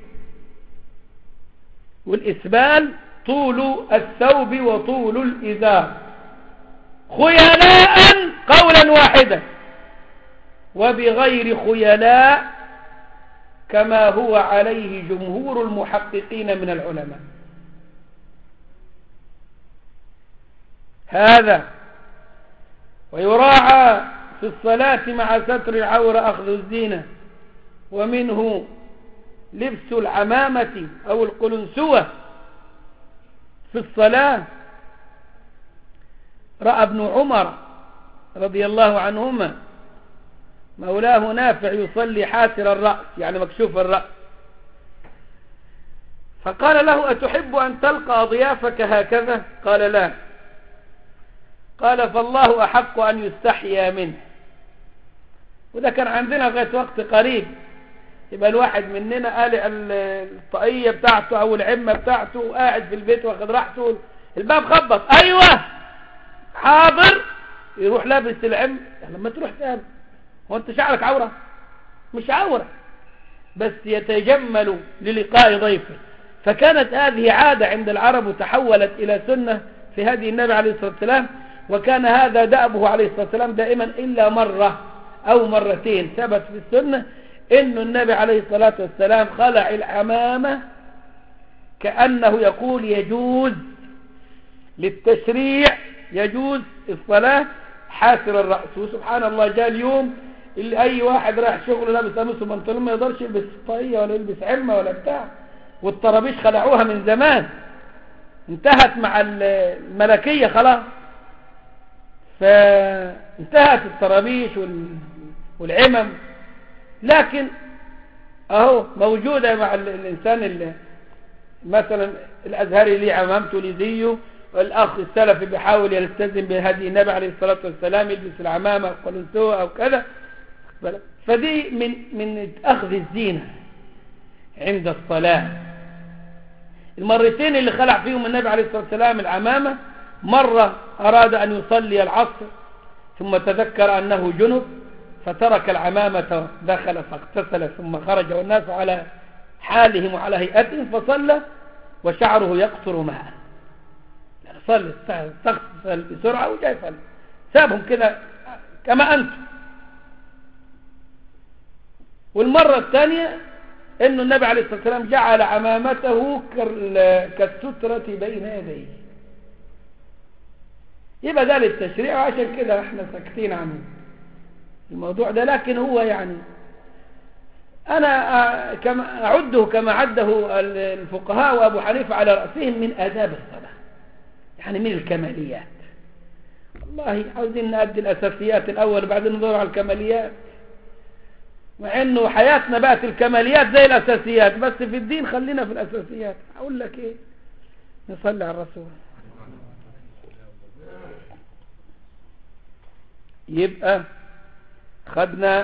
والإسبال طول الثوب وطول الإزار خيلاء قولا واحدا وبغير خيلاء كما هو عليه جمهور المحققين من العلماء هذا ويراعى في الصلاة مع ستر العورة أخذ الزينة ومنه لبس العمامة أو القلنسوة في الصلاة رأى ابن عمر رضي الله عنهما مولاه نافع يصلي حاسر الرأس يعني مكشوف الرأس فقال له أتحب أن تلقى ضيافك هكذا قال لا قال فالله أحق أن يستحيا منه وده كان عندنا لغاية وقت قريب يبقى الواحد مننا قال الطاقية بتاعته أو العمة بتاعته قاعد في البيت واخد راحته الباب خبط أيوة حاضر يروح لابس العم لما تروح تقابل هو انت شعرك عورة مش عورة بس يتجمل للقاء ضيفه فكانت هذه عادة عند العرب وتحولت إلى سنة في هذه النبي عليه الصلاة والسلام وكان هذا دأبه عليه الصلاة والسلام دائما إلا مرة أو مرتين ثبت في السنة إن النبي عليه الصلاة والسلام خلع العمامة كأنه يقول يجوز للتشريع يجوز الصلاة حاسر الرأس وسبحان الله جاء اليوم اللي أي واحد راح شغله لابس قميص وبنطلون ما يقدرش يلبس طاقية ولا يلبس عمة ولا بتاع والطرابيش خلعوها من زمان انتهت مع الملكية خلاص فانتهت الطرابيش والعمم لكن اهو موجودة مع الانسان اللي مثلا الازهري ليه عمامته ليه زيه والاخ السلفي بيحاول يلتزم بهدي النبي عليه الصلاة والسلام يلبس العمامة والقلنسوة او كذا فدي من من اخذ الزينة عند الصلاة المرتين اللي خلع فيهم النبي عليه الصلاة والسلام العمامة مرة أراد أن يصلي العصر ثم تذكر أنه جنب فترك العمامة دخل فاغتسل ثم خرج والناس على حالهم وعلى هيئتهم فصلى وشعره يقطر معه يعني صلى استغسل بسرعة وجاي صلى سابهم كده كما أنتم والمرة الثانية انه النبي عليه الصلاة والسلام جعل عمامته كالسترة بين يديه يبقى ده للتشريع وعشان كده احنا ساكتين عن الموضوع ده لكن هو يعني انا كما اعده كما عده الفقهاء وابو حنيفه على رأسهم من اداب الصلاة يعني من الكماليات والله عاوزين نأدي الاساسيات الاول وبعدين ندور على الكماليات مع انه حياتنا بقت الكماليات زي الاساسيات بس في الدين خلينا في الاساسيات اقول لك ايه نصلي على الرسول يبقى خدنا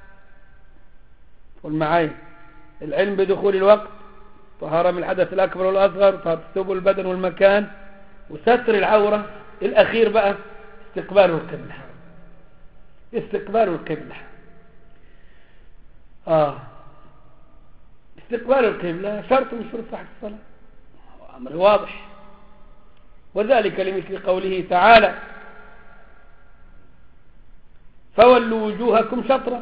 قول معايا العلم بدخول الوقت طهارة من الحدث الأكبر والأصغر طهارة الثوب والبدن والمكان وستر العورة الأخير بقى استقبال القبلة استقبال القبلة آه استقبال القبلة شرط من شروط صحة الصلاة أمر واضح وذلك لمثل قوله تعالى فولوا وجوهكم شطرا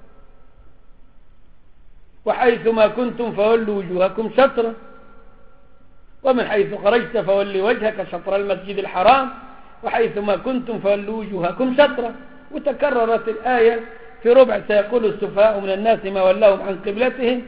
وحيثما كنتم فولوا وجوهكم شطرا ومن حيث خرجت فولي وجهك شطر المسجد الحرام وحيثما كنتم فولوا وجوهكم شطرا وتكررت الآية في ربع سيقول السفهاء من الناس ما ولاهم عن قبلتهم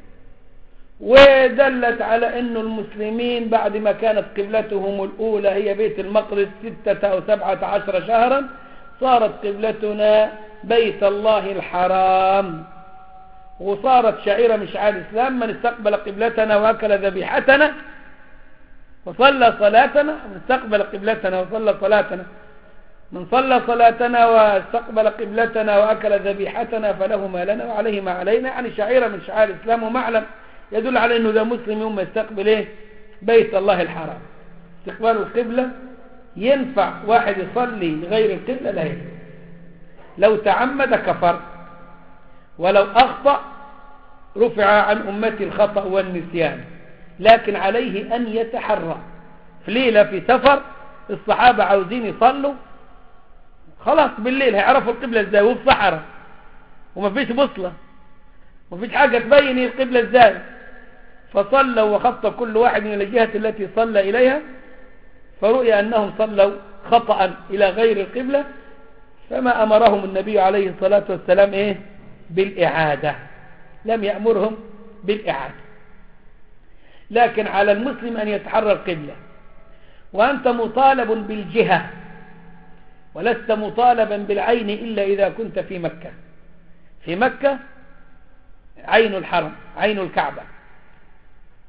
ودلت على أن المسلمين بعد ما كانت قبلتهم الأولى هي بيت المقدس ستة أو سبعة عشر شهرا صارت قبلتنا بيت الله الحرام وصارت شعيرة من شعائر الإسلام من استقبل قبلتنا وأكل ذبيحتنا وصلى صلاتنا من استقبل قبلتنا وصلى صلاتنا من صلى صلاتنا واستقبل قبلتنا وأكل ذبيحتنا فله ما لنا وعليه ما علينا يعني شعيرة من شعائر الإسلام ومعلم يدل على أنه ذا مسلم يوم يستقبل إيه بيت الله الحرام استقبال القبلة ينفع واحد يصلي غير القبلة لا ينفع لو تعمد كفر ولو أخطأ رفع عن أمتي الخطأ والنسيان لكن عليه أن يتحرى في ليلة في سفر الصحابة عاوزين يصلوا خلاص بالليل هيعرفوا القبلة ازاي وفي صحراء ومفيش بصلة مفيش حاجة تبين القبلة ازاي فصلوا وخط كل واحد من الجهة التي صلى إليها فرؤي أنهم صلوا خطأ إلى غير القبلة فما أمرهم النبي عليه الصلاة والسلام إيه بالإعادة لم يأمرهم بالإعادة لكن على المسلم أن يتحرى القبلة وأنت مطالب بالجهة ولست مطالبا بالعين إلا إذا كنت في مكة في مكة عين الحرم عين الكعبة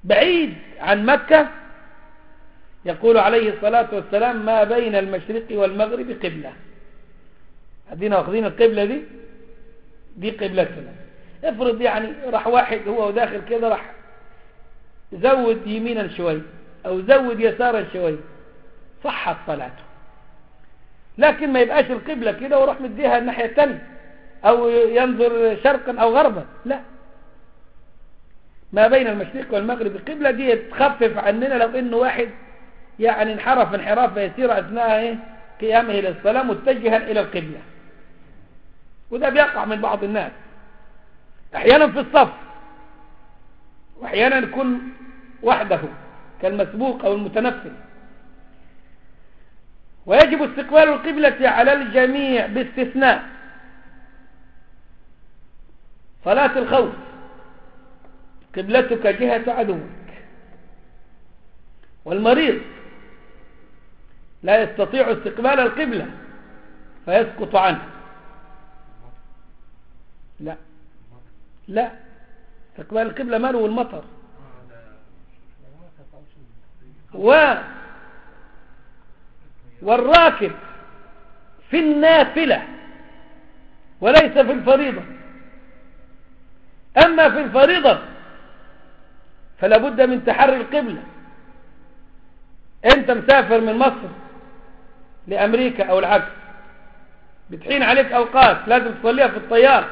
بعيد عن مكة يقول عليه الصلاة والسلام ما بين المشرق والمغرب قبلة هدينا واخذين القبلة دي دي قبلتنا افرض يعني راح واحد هو وداخل كده راح زود يمينا شوي او زود يسارا شوي صحت صلاته لكن ما يبقاش القبلة كده وروح مديها الناحية التانية او ينظر شرقا او غربا لا ما بين المشرق والمغرب قبلة دي تخفف عننا لو انه واحد يعني انحرف انحراف يسير اثناء ايه قيامه للصلاة متجها الى القبلة وده بيقع من بعض الناس احيانا في الصف واحيانا يكون وحده كالمسبوق او المتنفل ويجب استقبال القبلة على الجميع باستثناء صلاة الخوف قبلتك جهة عدوك والمريض لا يستطيع استقبال القبلة فيسقط عنه لا لا استقبال القبلة ماله والمطر و والراكب في النافلة وليس في الفريضة أما في الفريضة فلا بد من تحري القبلة أنت مسافر من مصر لأمريكا أو العكس بتحين عليك أوقات لازم تصليها في الطيار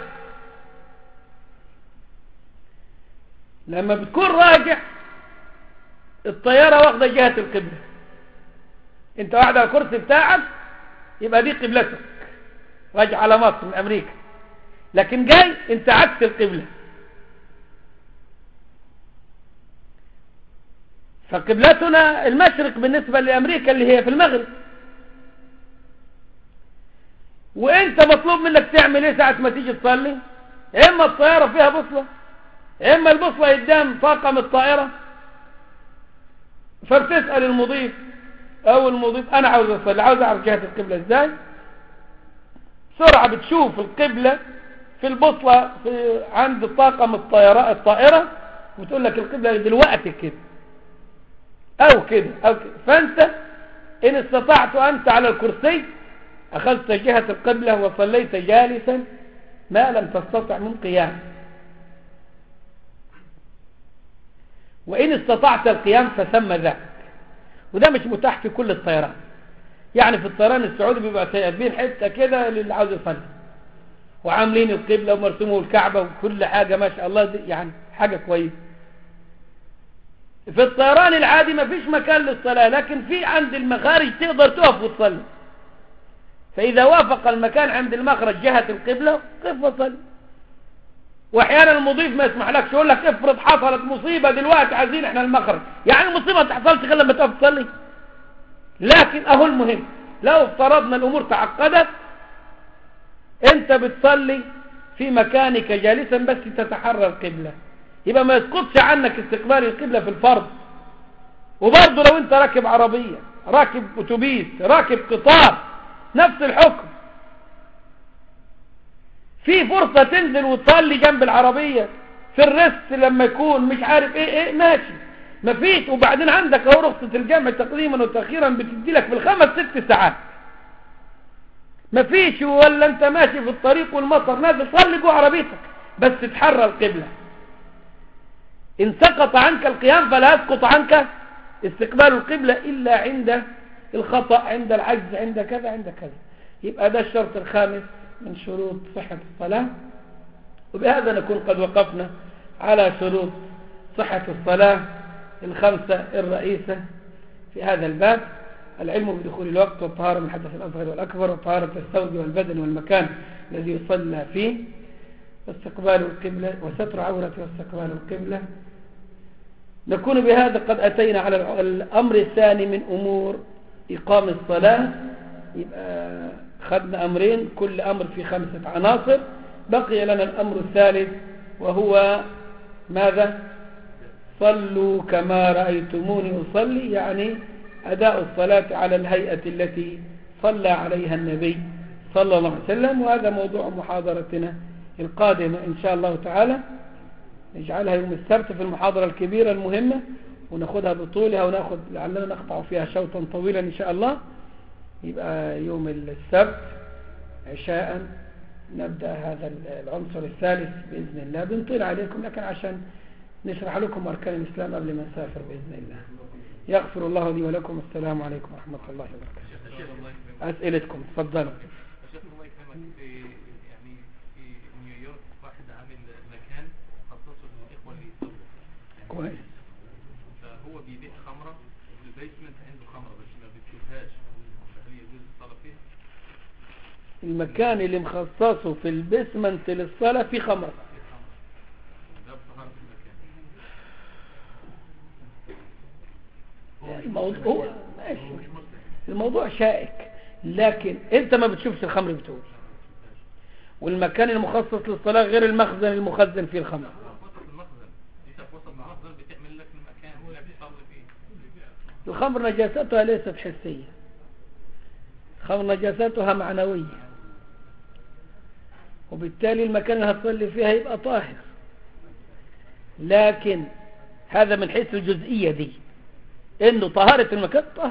لما بتكون راجع الطيارة واخدة جهة القبلة انت قاعد على الكرسي بتاعك يبقى دي قبلتك راجع على مصر من امريكا لكن جاي انت عكس القبلة فقبلتنا المشرق بالنسبة لامريكا اللي هي في المغرب وانت مطلوب منك تعمل ايه ساعة ما تيجي تصلي اما الطيارة فيها بصلة اما البصلة قدام طاقم الطائرة فبتسأل المضيف او المضيف انا عاوز اصلي عاوز اعرف جهة القبلة ازاي سرعة بتشوف القبلة في البصلة في عند طاقم الطائرة الطائرة وتقول لك القبلة دلوقتي كده او كده او كده فانت ان استطعت انت على الكرسي اخذت جهة القبلة وصليت جالسا ما لم تستطع من قيام وإن استطعت القيام فثم ذاك وده مش متاح في كل الطيران يعني في الطيران السعودي بيبقى سايبين حته كده للي عاوز يصلي وعاملين القبله ومرسومه الكعبه وكل حاجه ما شاء الله دي يعني حاجه كويسه في الطيران العادي ما فيش مكان للصلاه لكن في عند المخارج تقدر تقف وتصلي فاذا وافق المكان عند المخرج جهه القبله قف وصلي واحيانا المضيف ما يسمح لكش يقول لك افرض حصلت مصيبه دلوقتي عايزين احنا المخرج يعني المصيبه ما تحصلش غير لما تقف تصلي لكن اهو المهم لو افترضنا الامور تعقدت انت بتصلي في مكانك جالسا بس تتحرى القبله يبقى ما يسقطش عنك استقبال القبله في الفرض وبرضه لو انت راكب عربيه راكب اتوبيس راكب قطار نفس الحكم في فرصة تنزل وتصلي جنب العربية في الرست لما يكون مش عارف ايه ايه ماشي مفيش وبعدين عندك اهو رخصة الجمع تقديما وتأخيرا بتدي لك في الخمس ست ساعات مفيش ولا انت ماشي في الطريق والمطر نازل صلي جوه عربيتك بس تحرى القبلة ان سقط عنك القيام فلا يسقط عنك استقبال القبلة الا عند الخطأ عند العجز عند كذا عند كذا يبقى ده الشرط الخامس من شروط صحة الصلاة وبهذا نكون قد وقفنا على شروط صحة الصلاة الخمسة الرئيسة في هذا الباب العلم بدخول الوقت والطهارة من الحدث الأصغر والأكبر وطهارة الثوب والبدن والمكان الذي يصلى فيه واستقبال القبلة وستر عورة واستقبال القبلة نكون بهذا قد أتينا على الأمر الثاني من أمور إقام الصلاة يبقى خدنا أمرين كل أمر في خمسة عناصر بقي لنا الأمر الثالث وهو ماذا صلوا كما رأيتموني أصلي يعني أداء الصلاة على الهيئة التي صلى عليها النبي صلى الله عليه وسلم وهذا موضوع محاضرتنا القادمة إن شاء الله تعالى نجعلها يوم السبت في المحاضرة الكبيرة المهمة وناخدها بطولها وناخد لعلنا نقطع فيها شوطا طويلا إن شاء الله يبقى يوم السبت عشاء نبدأ هذا العنصر الثالث بإذن الله بنطيل عليكم لكن عشان نشرح لكم أركان الإسلام قبل ما نسافر بإذن الله يغفر الله لي ولكم السلام عليكم ورحمة الله وبركاته أسئلتكم تفضلوا شيخ الله يكرمك في يعني في نيويورك واحد عامل مكان خصصه للاخوه اللي يصلوا يعني كويس فهو بيبيع خمره في البيسمنت عنده خمره بس ما بتشوفهاش فهل يجوز الصلاه فيها؟ المكان اللي مخصصه في البسمنت للصلاة في خمر في خمره ده بطهاره المكان الموضوع هو ماشي الموضوع شائك لكن انت ما بتشوفش الخمر بتقول والمكان المخصص للصلاة غير المخزن المخزن فيه الخمر في وسط المخزن انت في وسط المخزن بتعمل لك المكان اللي بتصلي فيه الخمر نجاستها ليست حسية الخمر نجاستها معنوية وبالتالي المكان اللي هتصلي فيها يبقى طاهر لكن هذا من حيث الجزئية دي انه طهارة المكان طاهر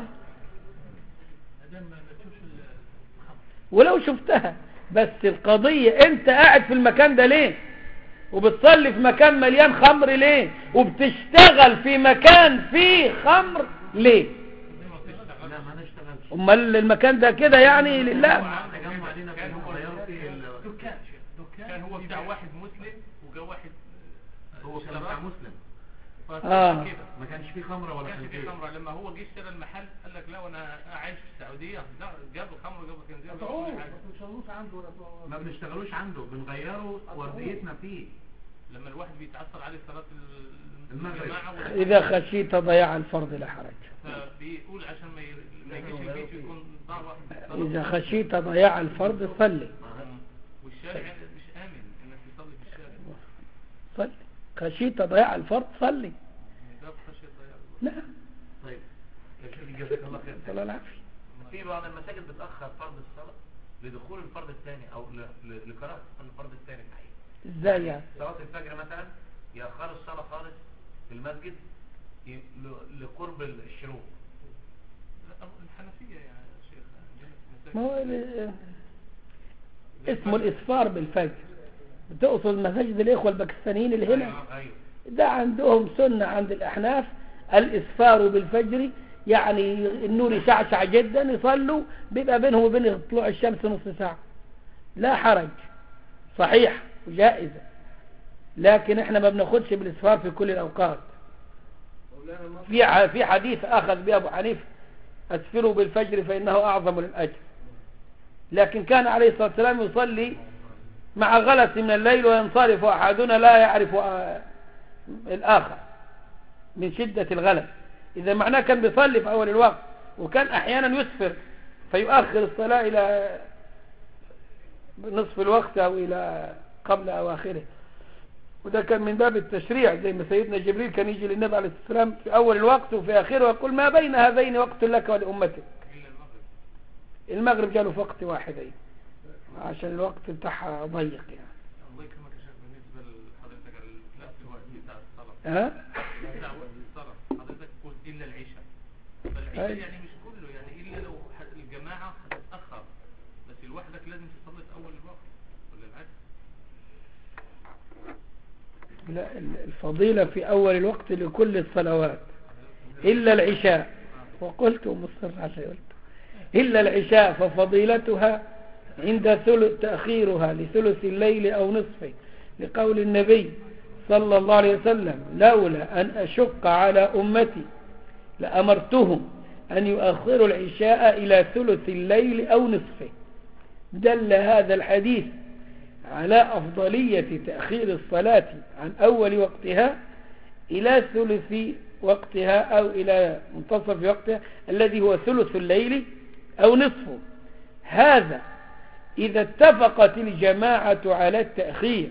ولو شفتها بس القضية انت قاعد في المكان ده ليه وبتصلي في مكان مليان خمر ليه وبتشتغل في مكان فيه خمر ليه لا ما نشتغلش امال المكان ده كده يعني لله تجمع علينا في الغيار في ال- دكان كان هو بتاع واحد مسلم وجا واحد هو كان بتاع مسلم آه. كده ما كانش فيه خمره ما ولا كانش في خنزير خمره لما هو جه اشترى المحل قال لك لا وانا عايش في السعوديه لا جاب الخمر وجاب الخنزير وجاب كل حاجه ما بنشتغلوش عنده بنغيره ورديتنا فيه لما الواحد بيتعثر عليه صلاه ال- المغرب. الجماعه اذا خشيت ضياع الفرض لا حرج فبيقول عشان ما ي- ما يجيش البيت يكون ضاع واحد اذا خشيت ضياع الفرض صلي والشارع مش امن انك تصلي في الشارع صلي خشيت ضياع الفرض صلي من باب خشيه ضياع نعم طيب يا شيخ جزاك الله خير صلى العافية في بعض المساجد بتأخر فرض الصلاة لدخول الفرض الثاني أو ل- ل- لقراءة الفرض الثاني الحقيقي ازاي يعني صلاة الفجر مثلا يأخروا الصلاة خالص في المسجد ي- ل- لقرب الشروق لا، الحنفيه يا شيخ ما هو ال- اسمه الاسفار بالفجر بتقصد مساجد الاخوة الباكستانيين اللي هنا أيوه أيوه ده عندهم سنة عند الأحناف الإسفار بالفجر يعني النور يشعشع جدا يصلوا بيبقى بينهم وبين طلوع الشمس نص ساعة لا حرج صحيح وجائزة لكن احنا ما بناخدش بالإسفار في كل الأوقات في ع- في حديث أخذ به أبو حنيفة أسفروا بالفجر فإنه أعظم للأجر لكن كان عليه الصلاة والسلام يصلي مع غلس من الليل وينصرف أحدنا لا يعرف آه، الآخر من شدة الغلس إذا معناه كان بيصلي في أول الوقت وكان أحيانا يسفر فيؤخر الصلاة إلى نصف الوقت أو إلى قبل أواخره وده كان من باب التشريع زي ما سيدنا جبريل كان يجي للنبي عليه الصلاة والسلام في أول الوقت وفي آخره ويقول ما بين هذين وقت لك ولأمتك الا المغرب المغرب جاله في وقت واحدين عشان الوقت بتاعها ضيق يعني الله يكرمك يا شيخ بالنسبه لحضرتك ال- نفس الوقت بتاع الصلاه ها بتاع وقت الصلاه حضرتك قلت الا العشاء فالعشاء أي. يعني مش كله يعني الا لو ح- الجماعه هتتاخر بس لوحدك لازم تصلي في اول الوقت ولا العكس لا الفضيلة في أول الوقت لكل الصلوات إلا العشاء وقلت ومصر على قلت إلا العشاء ففضيلتها عند ثلث تأخيرها لثلث الليل أو نصفه لقول النبي صلى الله عليه وسلم لولا أن أشق على أمتي لأمرتهم أن يؤخروا العشاء إلى ثلث الليل أو نصفه دل هذا الحديث على أفضلية تأخير الصلاة عن أول وقتها إلى ثلث وقتها أو إلى منتصف وقتها الذي هو ثلث الليل أو نصفه هذا إذا اتفقت الجماعة على التأخير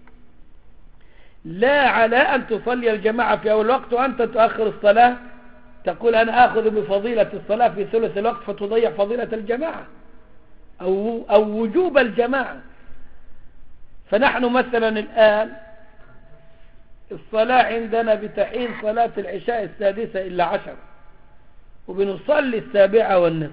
لا على أن تصلي الجماعة في أول وقت وأنت تؤخر الصلاة تقول أنا آخذ بفضيلة الصلاة في ثلث الوقت فتضيع فضيلة الجماعة أو, أو وجوب الجماعة فنحن مثلا الآن الصلاة عندنا بتحين صلاة العشاء السادسة إلا عشر وبنصلي السابعة والنصف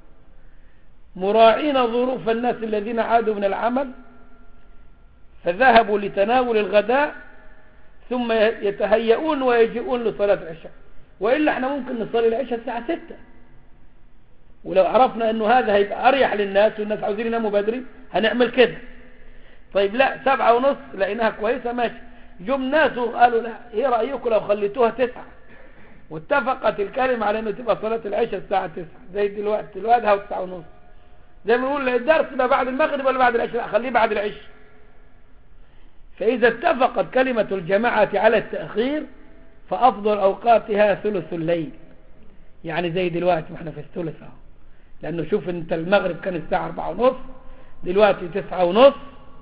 مراعين ظروف الناس الذين عادوا من العمل فذهبوا لتناول الغداء ثم يتهيئون ويجيئون لصلاة العشاء وإلا احنا ممكن نصلي العشاء الساعة ستة ولو عرفنا انه هذا هيبقى اريح للناس والناس عاوزين يناموا بدري هنعمل كده طيب لا سبعة ونص لقيناها كويسة ماشي جم ناس وقالوا لا ايه رأيكم لو خليتوها تسعة واتفقت الكلمة على انه تبقى صلاة العشاء الساعة تسعة زي دلوقتي دلوقتي هو الساعة ونص زي ما نقول الدرس ده بعد المغرب ولا بعد العشاء لا خليه بعد العشاء فإذا اتفقت كلمة الجماعة على التأخير فأفضل أوقاتها ثلث الليل يعني زي دلوقتي ما احنا في الثلث اهو لأنه شوف انت المغرب كان الساعة أربعة ونص دلوقتي تسعة ونص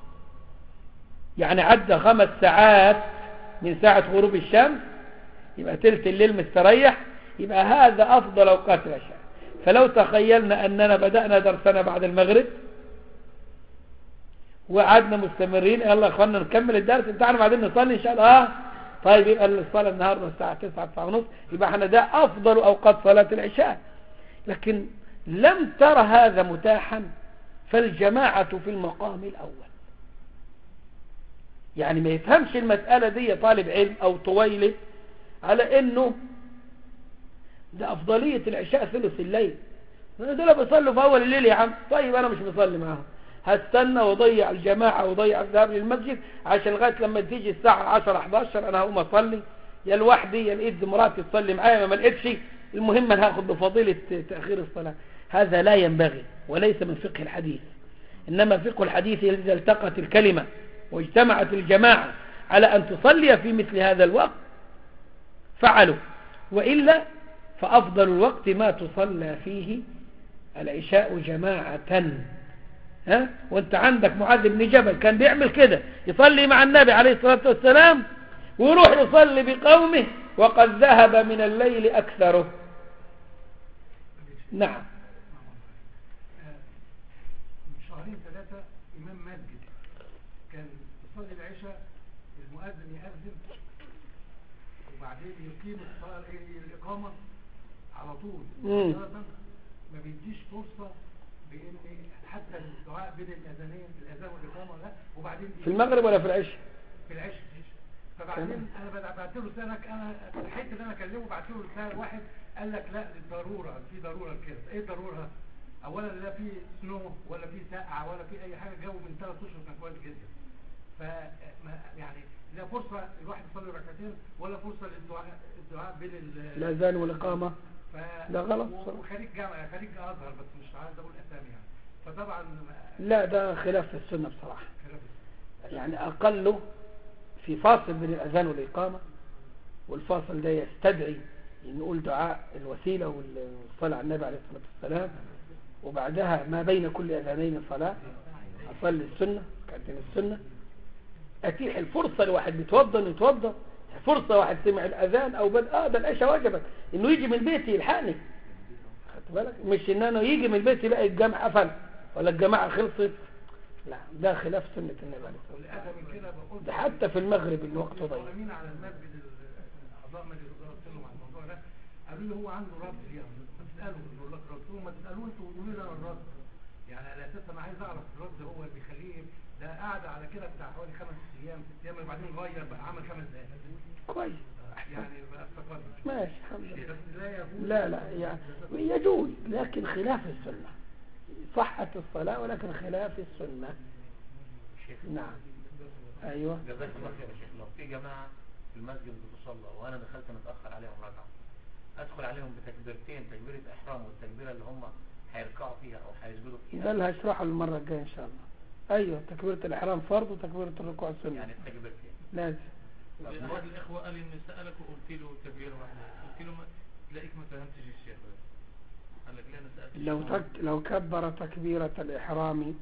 يعني عدى خمس ساعات من ساعة غروب الشمس يبقى تلت الليل مستريح يبقى هذا أفضل أوقات العشاء فلو تخيلنا أننا بدأنا درسنا بعد المغرب وقعدنا مستمرين يلا يا اخوانا نكمل الدرس بتاعنا بعدين نصلي ان شاء الله اه طيب يبقى الصلاة النهاردة الساعة 9 9 ونص يبقى احنا ده افضل اوقات صلاة العشاء لكن لم ترى هذا متاحا فالجماعة في المقام الاول يعني ما يفهمش المسألة دي طالب علم او طويلة على انه ده افضلية العشاء ثلث الليل دول بيصلوا في اول الليل يا عم طيب انا مش بصلي معاهم هستنى واضيع الجماعة واضيع الذهاب للمسجد عشان لغاية لما تيجي الساعة 10 11 انا هقوم اصلي يا لوحدي يا لقيت مراتي تصلي معايا ما لقيتش المهم انا هاخد بفضيلة تأخير الصلاة هذا لا ينبغي وليس من فقه الحديث انما فقه الحديث اذا التقت الكلمة واجتمعت الجماعة على ان تصلي في مثل هذا الوقت فعلوا وإلا فأفضل الوقت ما تصلى فيه العشاء جماعة ها وانت عندك معاذ بن جبل كان بيعمل كده يصلي مع النبي عليه الصلاة والسلام ويروح يصلي بقومه وقد ذهب من الليل أكثره نعم من شهرين ثلاثة إمام مسجد كان يصلي العشاء المؤذن يأذن وبعدين يقيم الصلاة الإقامة على طول مم. ما بيديش فرصة بإن حتى الدعاء بين الأذانين الأذان والإقامة لا وبعدين في المغرب ولا في العشاء في العشاء فبعدين انا بدأ- بعت له رساله انا الحته اللي انا اكلمه بعت له رساله واحد قال لك لا دي ضروره في ضروره كده ايه الضروره اولا لا في سنو ولا في سقعه ولا في اي حاجه جو من ثلاث اشهر كان كويس جدا ف يعني لا فرصه الواحد يصلي ركعتين ولا فرصه للدعاء الدعاء بين ال- الأذان والإقامة ف... ده غلط و- بصراحة. وخريج جامعه خريج ازهر بس مش عايز اقول اسامي يعني فطبعا لا ده خلاف في السنة بصراحة خلاف يعني أقله في فاصل بين الأذان والإقامة والفاصل ده يستدعي أن نقول دعاء الوسيلة والصلاة على النبي عليه الصلاة والسلام وبعدها ما بين كل أذانين صلاة أصلي السنة كانتين السنة أتيح الفرصة لواحد بيتوضى إنه يتوضى فرصة واحد سمع الأذان أو بد آه ده العشاء وجبت إنه يجي من البيت يلحقني خدت بالك مش إن أنا يجي من البيت يلاقي الجامع قفل ولا الجماعة خلصت لا ده خلاف سنة النبي عليه الصلاة والسلام والأذى من كده بقول ده حتى في المغرب الوقت ضيق القائمين على المسجد ال- اعضاء مجلس الاداره قلت لهم على الموضوع ده قالوا لي هو عنده رد فيها ما تسالوا يقول لك رد قلت لهم ما تسالوه انتوا وقولوا لي انا الرد يعني على اساس انا عايز اعرف الرد هو اللي بيخليه ده قاعد على كده بتاع حوالي خمس ايام ست ايام وبعدين غير بقى عمل خمس دقائق كويس يعني بقى استقر ماشي الحمد لله بس لا يجوز لا لا يعني يجوز لكن خلاف السنة صحة الصلاة ولكن خلاف السنة شيخ نعم أيوة جزاك الله خير يا شيخ لو في جماعة في المسجد بتصلى وأنا دخلت متأخر عليهم ركعة أدخل عليهم بتكبيرتين تكبيرة إحرام والتكبيرة اللي هم هيركعوا فيها أو هيسجدوا ده فيها اللي هشرحه المرة الجاية إن شاء الله أيوة تكبيرة الإحرام فرض وتكبيرة الركوع سنة يعني التكبيرتين لازم أحد الإخوة قال إن سألك وقلت له تكبيرة واحدة قلت له ما تلاقيك ما فهمتش الشيخ بس قال لك لا أنا سألت لو الشيخ. تك لو كبر تكبيرة الإحرام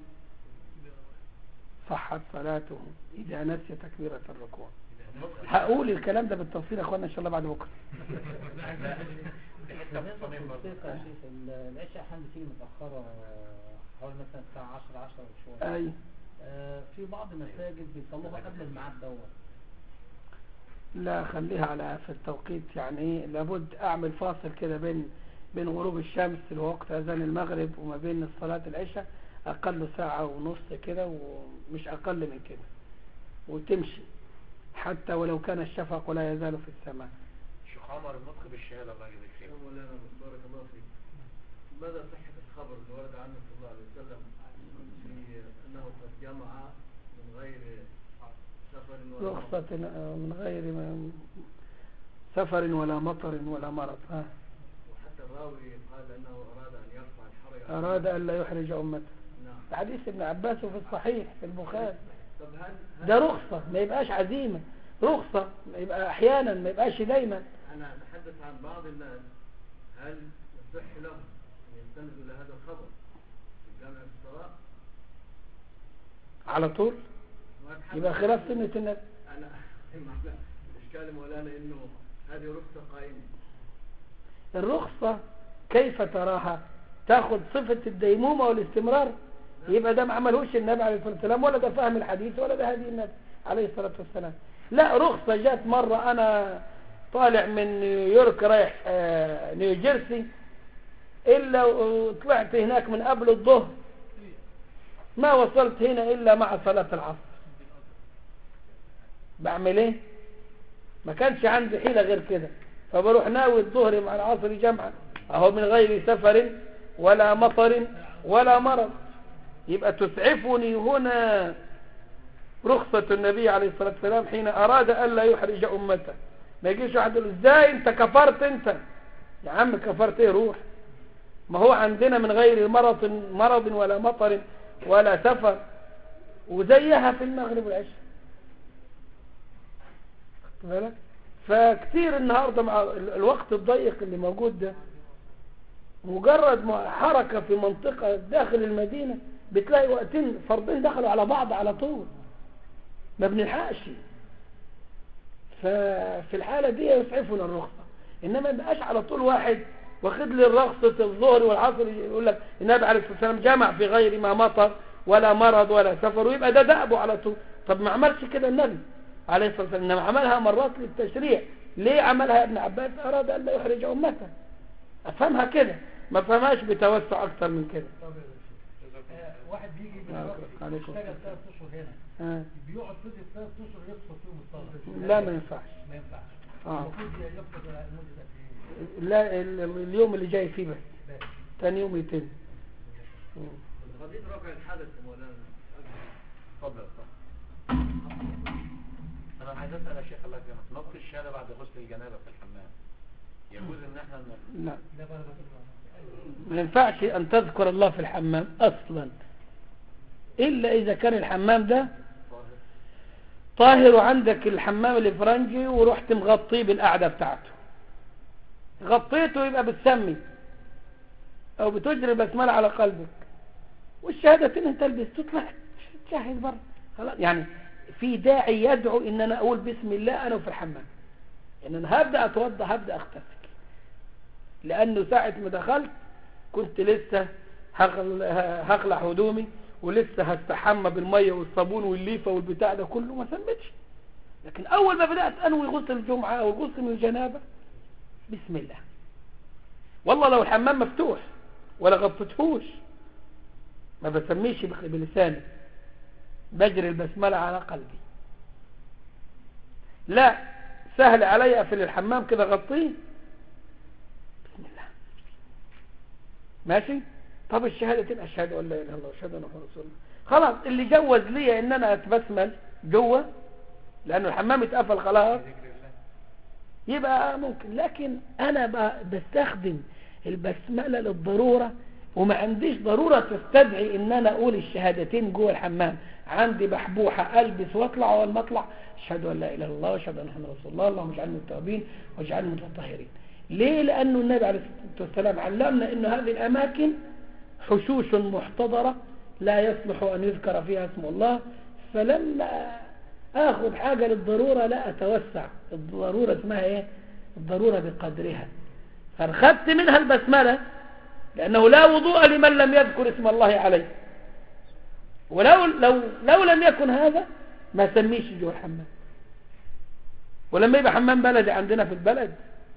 صحت صلاته إذا نسي تكبيرة الركوع هقول الكلام ده بالتفصيل يا أخوانا إن شاء الله بعد بكرة في حتة في الصميم برضه الدقيقة يا شيخ العشاء أحيانا بتيجي متأخرة آه، حوالي مثلا الساعة 10 10 وشوية أي آه، في بعض المساجد بيصلوها قبل الميعاد دوت لا خليها على في التوقيت يعني إيه، لابد أعمل فاصل كده بين بين غروب الشمس ووقت أذان المغرب وما بين صلاة العشاء أقل ساعة ونص كده ومش أقل من كده وتمشي حتى ولو كان الشفق لا يزال في السماء شيخ عمر النطق بالشهادة الله يجزيك خير مولانا بارك الله فيك ماذا صحة الخبر اللي ورد عنه صلى الله عليه وسلم في أنه قد جمع من غير سفر ولا رخصة من غير ما- سفر ولا مطر ولا مرض ها وحتى الراوي قال أنه أراد أن يرفع الحرج عن- أراد أن لا يحرج أمته نعم حديث ابن عباس في الصحيح في البخاري طب هل هل- ده رخصة ما يبقاش عزيمة رخصة ما يبقى أحيانا ما يبقاش دايما أنا أتحدث عن بعض الناس هل يصح لهم أن يستندوا إلى هذا الخبر في الجامع في الصلاة؟ على طول وأتحدث يبقى عن- خلاف سنة النبي أنا الإشكال مولانا إنه هذه رخصة قائمة الرخصة كيف تراها تاخد صفة الديمومة والاستمرار يبقى ده ما عملهوش النبي عليه الصلاة والسلام ولا ده فهم الحديث ولا ده هدي النبي عليه الصلاة والسلام لا رخصة جات مرة أنا طالع من نيويورك رايح آه، نيوجيرسي إلا وطلعت هناك من قبل الظهر ما وصلت هنا إلا مع صلاة العصر بعمل إيه ما كانش عندي حيلة غير كده فبروح ناوي الظهر مع العصر جمعا اهو من غير سفر ولا مطر ولا مرض يبقى تسعفني هنا رخصة النبي عليه الصلاة والسلام حين أراد ألا يحرج أمته ما يجيش واحد يقول ازاي انت كفرت انت يا عم كفرت ايه روح ما هو عندنا من غير مرض مرض ولا مطر ولا سفر وزيها في المغرب والعشاء خدت بالك فكتير النهاردة مع ال- الوقت الضيق اللي موجود ده مجرد ما حركة في منطقة داخل المدينة بتلاقي وقتين فردين دخلوا على بعض على طول ما بنلحقش ففي الحالة دي يسعفنا الرخصة إنما ما يبقاش على طول واحد واخد لي رخصة الظهر والعصر يقول لك النبي عليه الصلاة والسلام جمع في غير ما مطر ولا مرض ولا سفر ويبقى ده دأبه على طول طب ما عملش كده النبي عليه الصلاة والسلام إنما عملها مرات للتشريع ليه عملها يا ابن عباس أراد أن لا يحرج أمته أفهمها كده ما فهمهاش بتوسع أكتر من كده طب يا باشا. آه، واحد بيجي من آه، الوقت عليكم يشتغل السلام. ثلاث اشهر هنا آه. بيقعد فضل ثلاث اشهر يقصر فيهم الصلاه لا ما ينفعش ما ينفعش آه. المفروض يقصد لمده قد ايه؟ لا ال- ال- اليوم اللي جاي فيه بس بس. تاني يوم يتم مم. قضية رفع الحدث يا مولانا اتفضل اتفضل انا عايز اسال يا شيخ الله يكرمك نطق الشهاده بعد غسل الجنابه في الحمام يجوز ان احنا ن- لا لا بقى بقى- ما ينفعش أن تذكر الله في الحمام أصلا إلا إذا كان الحمام ده طاهر وعندك الحمام الإفرنجي ورحت مغطيه بالقعدة بتاعته غطيته يبقى بتسمي أو بتجري بسملة على قلبك والشهادتين انت تلبس تطلع تشاهد بره خلاص يعني في داعي يدعو ان انا اقول بسم الله انا في الحمام ان انا هبدا اتوضا هبدا اغتسل لانه ساعه ما دخلت كنت لسه هغل- هخلع هدومي ولسه هستحمى بالميه والصابون والليفه والبتاع ده كله ما سمتش لكن اول ما بدات انوي غسل الجمعه او غسل من الجنابه بسم الله والله لو الحمام مفتوح ولا غطيتهوش ما بسميش بخ- بلساني بجري البسملة على قلبي لا سهل علي أقفل الحمام كده غطيه بسم الله ماشي طب الشهادة أشهد أن لا إله إلا الله وأشهد أن محمد رسول الله خلاص اللي جوز لي إن أنا أتبسمل جوه لأنه الحمام اتقفل خلاص يبقى ممكن لكن أنا ب- بستخدم البسملة للضرورة وما عنديش ضرورة تستدعي ان انا اقول الشهادتين جوه الحمام عندي بحبوحة البس واطلع اول ما اطلع اشهد ان لا اله الا الله واشهد ان محمد رسول الله اللهم اجعلني من التوابين واجعلني من المتطهرين ليه لانه النبي عليه الصلاه والسلام علمنا ان هذه الاماكن حشوش محتضرة لا يصلح ان يذكر فيها اسم الله فلما اخذ حاجة للضرورة لا اتوسع الضرورة اسمها ايه الضرورة بقدرها فاخذت منها البسملة لأنه لا وضوء لمن لم يذكر اسم الله عليه ولو لو لو لم يكن هذا ما سميش جوه الحمام ولما يبقى حمام بلدي عندنا في البلد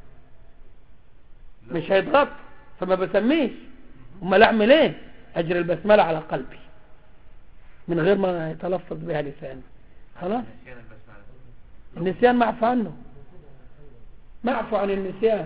مش هيتغطى فما بسميش امال اعمل ايه اجري البسمله على قلبي من غير ما يتلفظ بها لساني خلاص نسيان البسملة النسيان معفو عنه معفو عن النسيان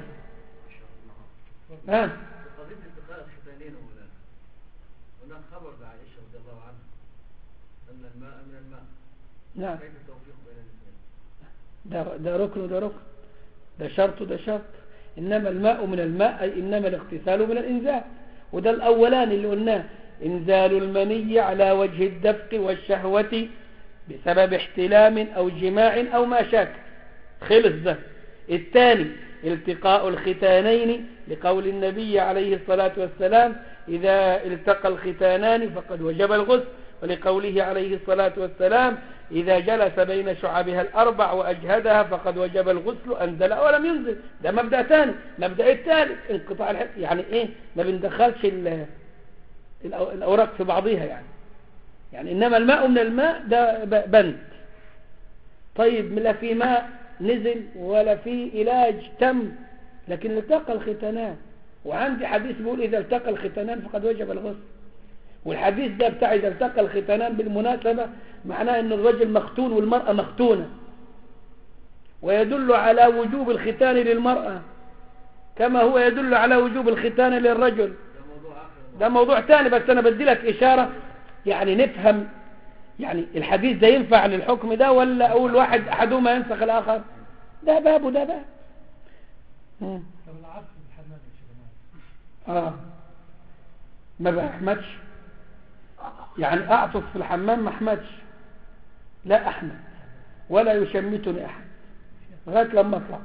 ها في قضية التقاء الختانين مولانا هناك خبر لعائشة رضي الله عنها أن الماء من الماء نعم كيف التوفيق بين الاثنين ده, ده ركن وده ركن ده شرط وده شرط إنما الماء من الماء أي إنما الاغتسال من الإنزال وده الأولان اللي قلناه إنزال المني على وجه الدفق والشهوة بسبب احتلام أو جماع أو ما شاك خلص ده الثاني التقاء الختانين لقول النبي عليه الصلاة والسلام إذا التقى الختانان فقد وجب الغسل ولقوله عليه الصلاة والسلام إذا جلس بين شعبها الأربع وأجهدها فقد وجب الغسل أنزل ولم ينزل ده مبدأ ثاني مبدأ الثالث انقطاع الحد يعني إيه ما بندخلش ال- الأو- الأوراق في بعضها يعني يعني إنما الماء من الماء ده ب- بند طيب لا في ماء نزل ولا في علاج تم لكن التقى الختانان وعندي حديث بيقول إذا التقى الختانان فقد وجب الغسل والحديث ده بتاع إذا التقى الختانان بالمناسبة معناه أن الرجل مختون والمرأة مختونة ويدل على وجوب الختان للمرأة كما هو يدل على وجوب الختان للرجل ده موضوع آخر ده موضوع تاني بس أنا بدي لك إشارة يعني نفهم يعني الحديث ده ينفع للحكم ده ولا أقول واحد أحدهما ينسخ الآخر ده باب وده باب مم. طب العكس في الحمام يا شيخ جمال. آه ما بأحمدش يعني أعطف في الحمام ما أحمدش لا أحمد ولا يشمتني أحد لغاية لما أطلع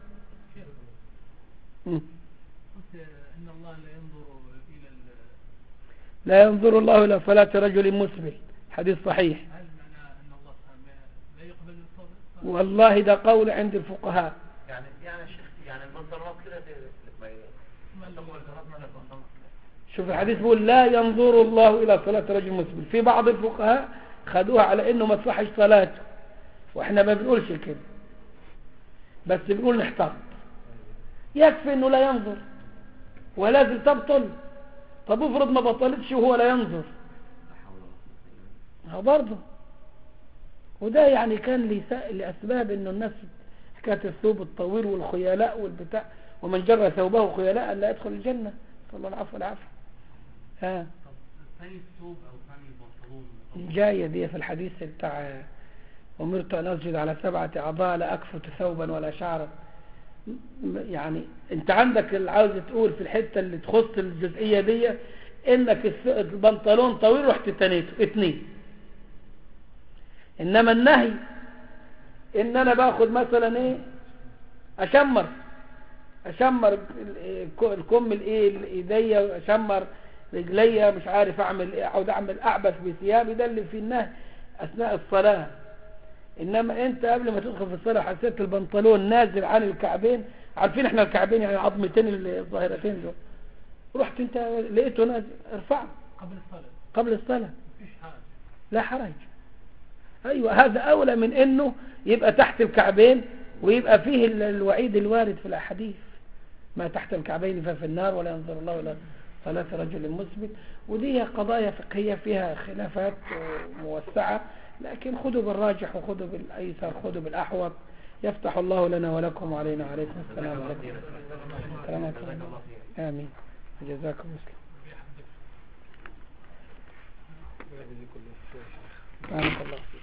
مم. قلت ان الله لا ينظر الى ال- لا ينظر الله إلى صلاة رجل مسبل حديث صحيح هل معنى ان الله سبحانه لا يقبل الصلاة والله ده قول عند الفقهاء يعني يعني يا شيخ يعني البنطلونات كده ت- ما ي- ما تقول فرضنا لك البنطلونات كده. شوف الحديث بيقول لا ينظر الله إلى صلاة رجل مسبل في بعض الفقهاء خدوها على إنه ما تصحش صلاته وإحنا ما بنقولش كده بس بنقول نحتاط يكفي إنه لا ينظر ولازم تبطل طب افرض ما بطلتش وهو لا ينظر ها برضه وده يعني كان لس- لأسباب إنه الناس حكاية الثوب الطويل والخيلاء والبتاع ومن جر ثوبه خيلاء لا يدخل الجنة صلى الله العفو والعافية ها طب ثاني الثوب او ثاني البنطلون جاية دي في الحديث بتاع أمرت أن أسجد على سبعة أعضاء لا أكفت ثوبا ولا شعرا م- يعني أنت عندك اللي عاوز تقول في الحتة اللي تخص الجزئية دي إنك الس- البنطلون طويل رحت تنيته اتنين إنما النهي إن أنا باخد مثلا إيه أشمر أشمر ال- الك- الكم الإيه الإيديا أشمر رجليا مش عارف أعمل إيه أقعد أعمل أعبث بثيابي ده اللي في النهي أثناء الصلاة إنما أنت قبل ما تدخل في الصلاة حسيت البنطلون نازل عن الكعبين عارفين إحنا الكعبين يعني عظمتين الظاهرتين دول رحت أنت لقيته نازل ارفعه قبل الصلاة قبل الصلاة مفيش حاجة لا حرج أيوة هذا أولى من أنه يبقى تحت الكعبين ويبقى فيه ال- الوعيد الوارد في الأحاديث ما تحت الكعبين ففي النار ولا ينظر الله إلى صلاة رجل مسبل ودي قضايا فقهية فيها خلافات موسعة لكن خذوا بالراجح وخذوا بالأيسر خذوا بالأحوط يفتح الله لنا ولكم وعلينا وعليكم السلام عليكم السلام عليكم آمين جزاكم مسلم بارك الله